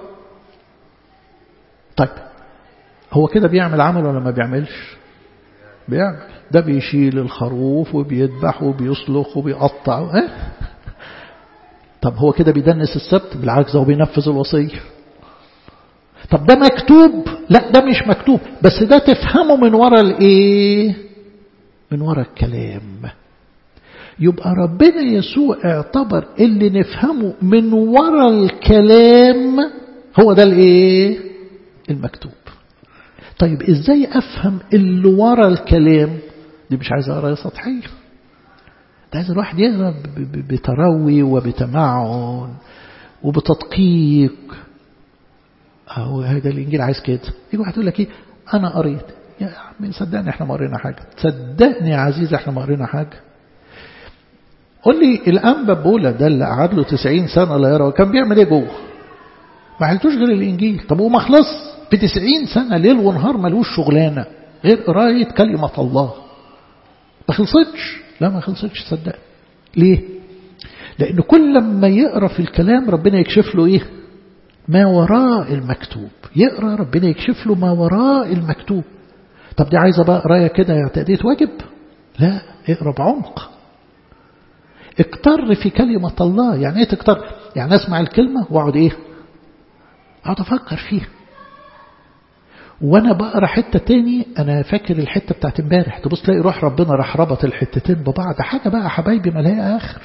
طيب هو كده بيعمل عمل ولا ما بيعملش بيعمل ده بيشيل الخروف وبيذبح وبيسلخ وبيقطع اه؟ طب هو كده بيدنس السبت بالعكس هو بينفذ الوصية طب ده مكتوب لا ده مش مكتوب بس ده تفهمه من ورا الايه من ورا الكلام يبقى ربنا يسوع اعتبر اللي نفهمه من ورا الكلام هو ده الايه المكتوب طيب ازاي افهم اللي ورا الكلام دي مش عايز اقرا سطحيه ده عايز الواحد يقرا بتروي وبتمعن وبتدقيق اهو هذا الانجيل عايز كده يجي واحد يقول لك ايه انا قريت يا عم صدقني احنا ما قرينا حاجه صدقني يا عزيز احنا ما قرينا حاجه قول لي الانبا بولا ده اللي قعد له 90 سنه لا يرى كان بيعمل ايه جوه ما حلتوش غير الانجيل طب وما خلص في 90 سنه ليل ونهار ملوش شغلانه غير قرايه كلمه الله ما خلصتش لا ما خلصتش صدق ليه لان كل لما يقرا في الكلام ربنا يكشف له ايه ما وراء المكتوب يقرا ربنا يكشف له ما وراء المكتوب طب دي عايزه بقى قرايه كده يا تأدية واجب لا اقرا بعمق اكتر في كلمة الله يعني ايه تكتر يعني اسمع الكلمة واقعد ايه اقعد افكر فيها وانا بقرا حته تاني انا فاكر الحته بتاعت امبارح تبص تلاقي روح ربنا راح ربط الحتتين ببعض حاجه بقى حبايبي ما لها اخر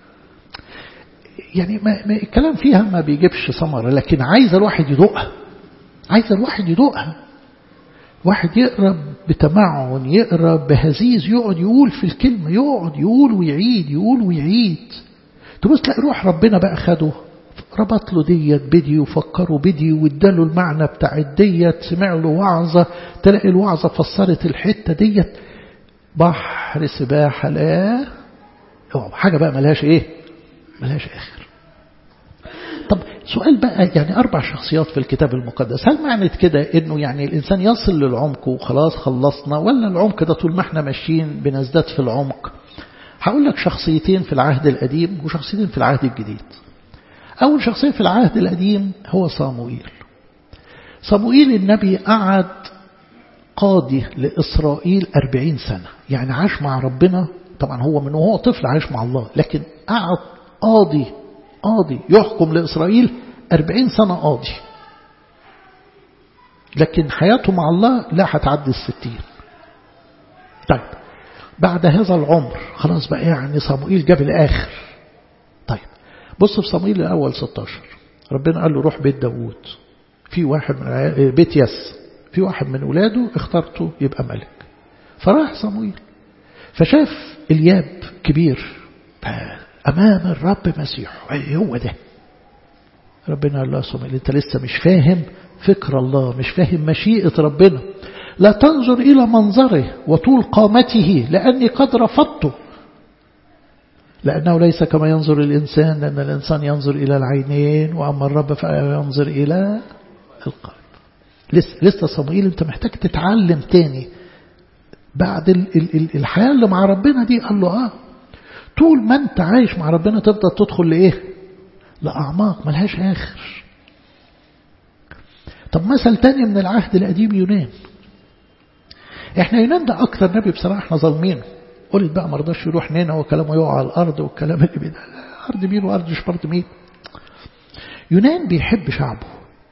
يعني ما ما الكلام فيها ما بيجيبش ثمره لكن عايز الواحد يدوقها عايز الواحد يدوقها واحد يقرا بتمعن يقرا بهزيز يقعد يقول في الكلمه يقعد يقول ويعيد يقول ويعيد تبص تلاقي روح ربنا بقى خده ربط له ديت بدي وفكره بدي واداله المعنى بتاع ديت سمع له وعظة تلاقي الوعظة فسرت الحتة ديت بحر سباحة لا حاجة بقى ملهاش ايه ملهاش اخر طب سؤال بقى يعني أربع شخصيات في الكتاب المقدس هل معنى كده أنه يعني الإنسان يصل للعمق وخلاص خلصنا ولا العمق ده طول ما احنا ماشيين بنزداد في العمق هقول لك شخصيتين في العهد القديم وشخصيتين في العهد الجديد أول شخصية في العهد القديم هو صاموئيل صاموئيل النبي قعد قاضي لإسرائيل أربعين سنة يعني عاش مع ربنا طبعا هو من وهو طفل عاش مع الله لكن قعد قاضي قاضي يحكم لإسرائيل أربعين سنة قاضي لكن حياته مع الله لا هتعدي الستين طيب بعد هذا العمر خلاص بقى يعني صموئيل جاب الآخر طيب بص في صموئيل الأول 16 ربنا قال له روح بيت داوود في واحد من بيت يس في واحد من ولاده اخترته يبقى ملك فراح صمويل فشاف الياب كبير أمام الرب مسيح هو ده ربنا قال له صمويل انت لسه مش فاهم فكر الله مش فاهم مشيئة ربنا لا تنظر إلى منظره وطول قامته لأني قد رفضته لأنه ليس كما ينظر الإنسان لأن الإنسان ينظر إلى العينين وأما الرب فينظر إلى القلب لسه, لسه صموئيل أنت محتاج تتعلم تاني بعد الحياة اللي مع ربنا دي قال له آه طول ما أنت عايش مع ربنا تفضل تدخل لإيه لأعماق ملهاش آخر طب مثل تاني من العهد القديم يونان احنا يونان ده أكثر نبي بصراحة احنا ظالمينه قلت بقى ما رضاش يروح نينا وكلامه يقع على الأرض والكلام اللي بيده أرض مين وأرض مش أرض مين يونان بيحب شعبه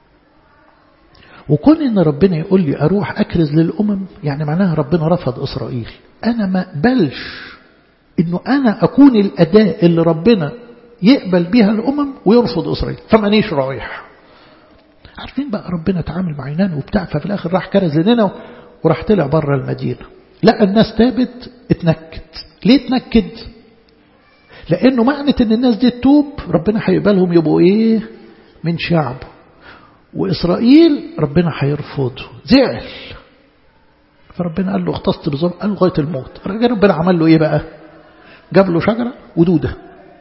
وكون ان ربنا يقول لي اروح اكرز للامم يعني معناها ربنا رفض اسرائيل انا ما اقبلش انه انا اكون الاداء اللي ربنا يقبل بيها الامم ويرفض اسرائيل فمانيش رايح عارفين بقى ربنا اتعامل مع يونان وبتاع ففي الاخر راح كرز لنينا وراح طلع بره المدينه لقى الناس تابت اتنكت ليه اتنكد لانه معنى ان الناس دي تتوب ربنا هيقبلهم يبقوا ايه من شعبه وإسرائيل ربنا هيرفضه زعل فربنا قال له اختصت بظلم قال له لغاية الموت ربنا عمل له ايه بقى جاب له شجرة ودودة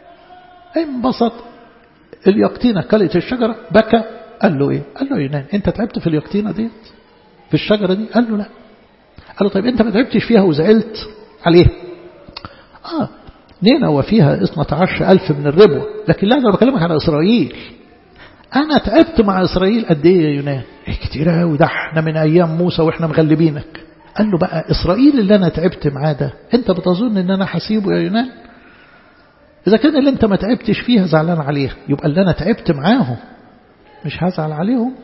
انبسط اليقطينة كلت الشجرة بكى قال له ايه قال له يونان انت تعبت في اليقطينة ديت في الشجرة دي قال له لا قال له طيب انت ما تعبتش فيها وزعلت عليه اه نينوى فيها 12 ألف من الربوة لكن لا أنا بكلمك عن إسرائيل أنا تعبت مع إسرائيل قد إيه يا يونان إيه كتير قوي ده احنا من أيام موسى وإحنا مغلبينك قال له بقى إسرائيل اللي أنا تعبت معاه ده أنت بتظن إن أنا حسيبه يا يونان إذا كان اللي أنت ما تعبتش فيها زعلان عليه يبقى اللي أنا تعبت معاهم مش هزعل عليهم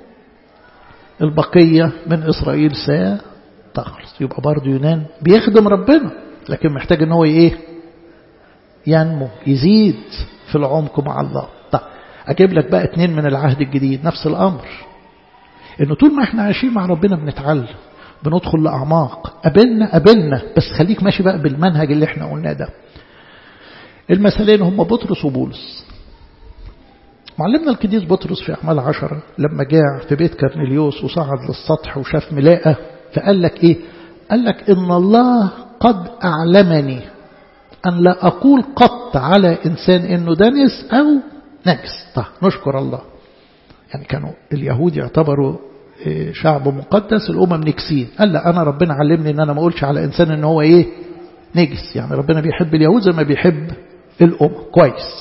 البقية من إسرائيل ستخلص يبقى برضه يونان بيخدم ربنا لكن محتاج ان هو ايه ينمو يزيد في العمق مع الله طيب أجيب لك بقى اتنين من العهد الجديد نفس الأمر إنه طول ما احنا عايشين مع ربنا بنتعلم بندخل لأعماق قبلنا قبلنا بس خليك ماشي بقى بالمنهج اللي احنا قلناه ده المثلين هم بطرس وبولس معلمنا القديس بطرس في أعمال عشرة لما جاء في بيت كرنيليوس وصعد للسطح وشاف ملاءة فقال لك إيه قال لك إن الله قد أعلمني أن لا أقول قط على إنسان إنه دنس أو نجس طيب نشكر الله يعني كانوا اليهود يعتبروا شعب مقدس الأمم نكسين قال لا أنا ربنا علمني أن أنا ما أقولش على إنسان إن هو إيه نجس يعني ربنا بيحب اليهود زي ما بيحب الأمم كويس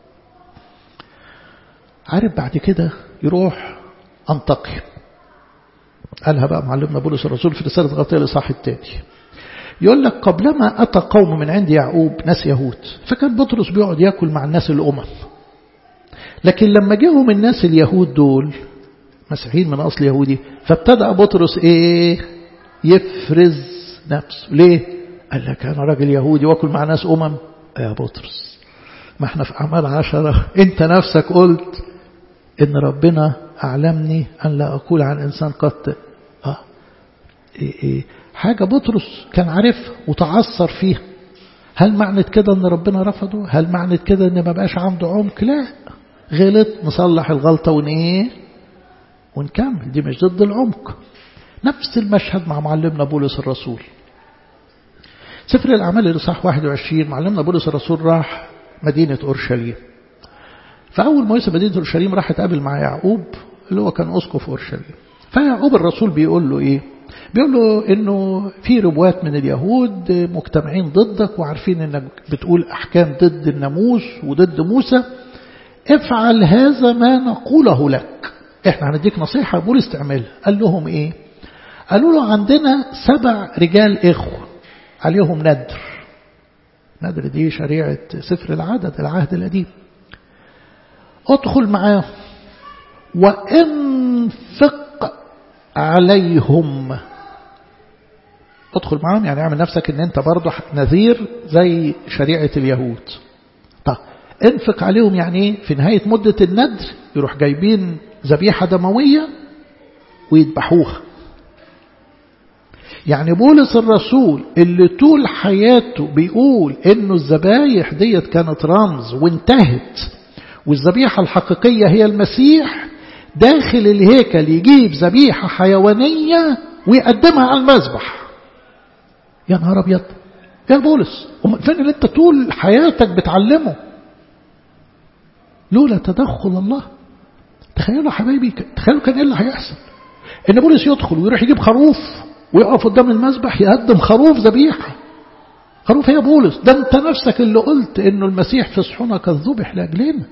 عارف بعد كده يروح أنطقي قالها بقى معلمنا بولس الرسول في رسالة غطية الإصحاح الثاني يقول لك قبلما أتى قوم من عند يعقوب ناس يهود فكان بطرس بيقعد يأكل مع الناس الأمم لكن لما جاهم الناس اليهود دول مسيحيين من أصل يهودي فابتدأ بطرس إيه يفرز نفسه ليه قال لك أنا راجل يهودي وأكل مع ناس أمم يا بطرس ما احنا في أعمال عشرة انت نفسك قلت ان ربنا أعلمني أن لا أقول عن إنسان قط آه. إيه إيه حاجة بطرس كان عارفها وتعثر فيها هل معنى كده ان ربنا رفضه هل معنى كده ان ما بقاش عنده عمق لا غلط نصلح الغلطة ون ايه ونكمل دي مش ضد العمق نفس المشهد مع معلمنا بولس الرسول سفر الأعمال الإصحاح 21 معلمنا بولس الرسول راح مدينة أورشليم فأول ما وصل مدينة أورشليم راح يتقابل مع يعقوب اللي هو كان أسقف أورشليم فيعقوب الرسول بيقول له إيه بيقول له إنه في ربوات من اليهود مجتمعين ضدك وعارفين إنك بتقول أحكام ضد الناموس وضد موسى افعل هذا ما نقوله لك احنا هنديك نصيحة بولس تعملها قال لهم ايه قالوا له عندنا سبع رجال اخوة عليهم ندر ندر دي شريعة سفر العدد العهد القديم ادخل معاهم وانفق عليهم ادخل معاهم يعني اعمل نفسك ان انت برضه نذير زي شريعة اليهود طب انفق عليهم يعني ايه في نهاية مدة الندر يروح جايبين ذبيحة دموية ويذبحوها يعني بولس الرسول اللي طول حياته بيقول انه الذبايح ديت كانت رمز وانتهت والذبيحة الحقيقية هي المسيح داخل الهيكل يجيب ذبيحة حيوانية ويقدمها على المذبح يا نهار ابيض يا بولس فين اللي انت طول حياتك بتعلمه لولا تدخل الله تخيلوا حبايبي تخيلوا كان ايه اللي هيحصل ان بولس يدخل ويروح يجيب خروف ويقف قدام المذبح يقدم خروف ذبيحه خروف يا بولس ده انت نفسك اللي قلت انه المسيح في صحونة كان ذبح لاجلنا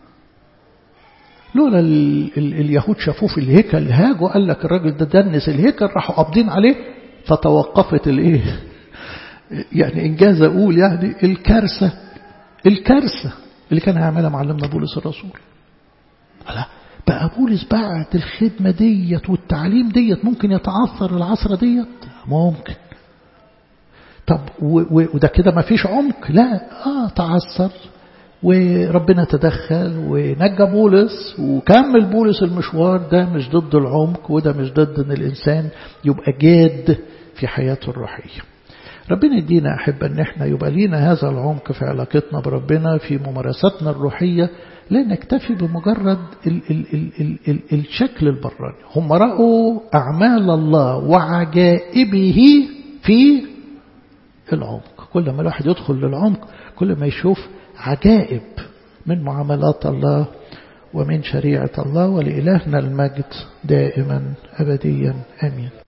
لولا ال ال اليهود شافوه في الهيكل هاجوا قال لك الراجل ده دنس الهيكل راحوا قابضين عليه فتوقفت الايه يعني انجاز اقول يعني الكارثه الكارثه اللي كان هيعملها معلمنا بولس الرسول لا بقى بولس بعد الخدمه ديت والتعليم ديت ممكن يتعثر العصره ديت ممكن طب وده كده ما فيش عمق لا اه تعثر وربنا تدخل ونجى بولس وكمل بولس المشوار ده مش ضد العمق وده مش ضد ان الانسان يبقى جاد في حياته الروحيه ربنا يدينا أحب أن احنا يبقى لينا هذا العمق في علاقتنا بربنا في ممارساتنا الروحية لا نكتفي بمجرد ال ال ال ال ال الشكل البراني هم رأوا أعمال الله وعجائبه في العمق كل ما الواحد يدخل للعمق كل ما يشوف عجائب من معاملات الله ومن شريعة الله ولإلهنا المجد دائما أبديا آمين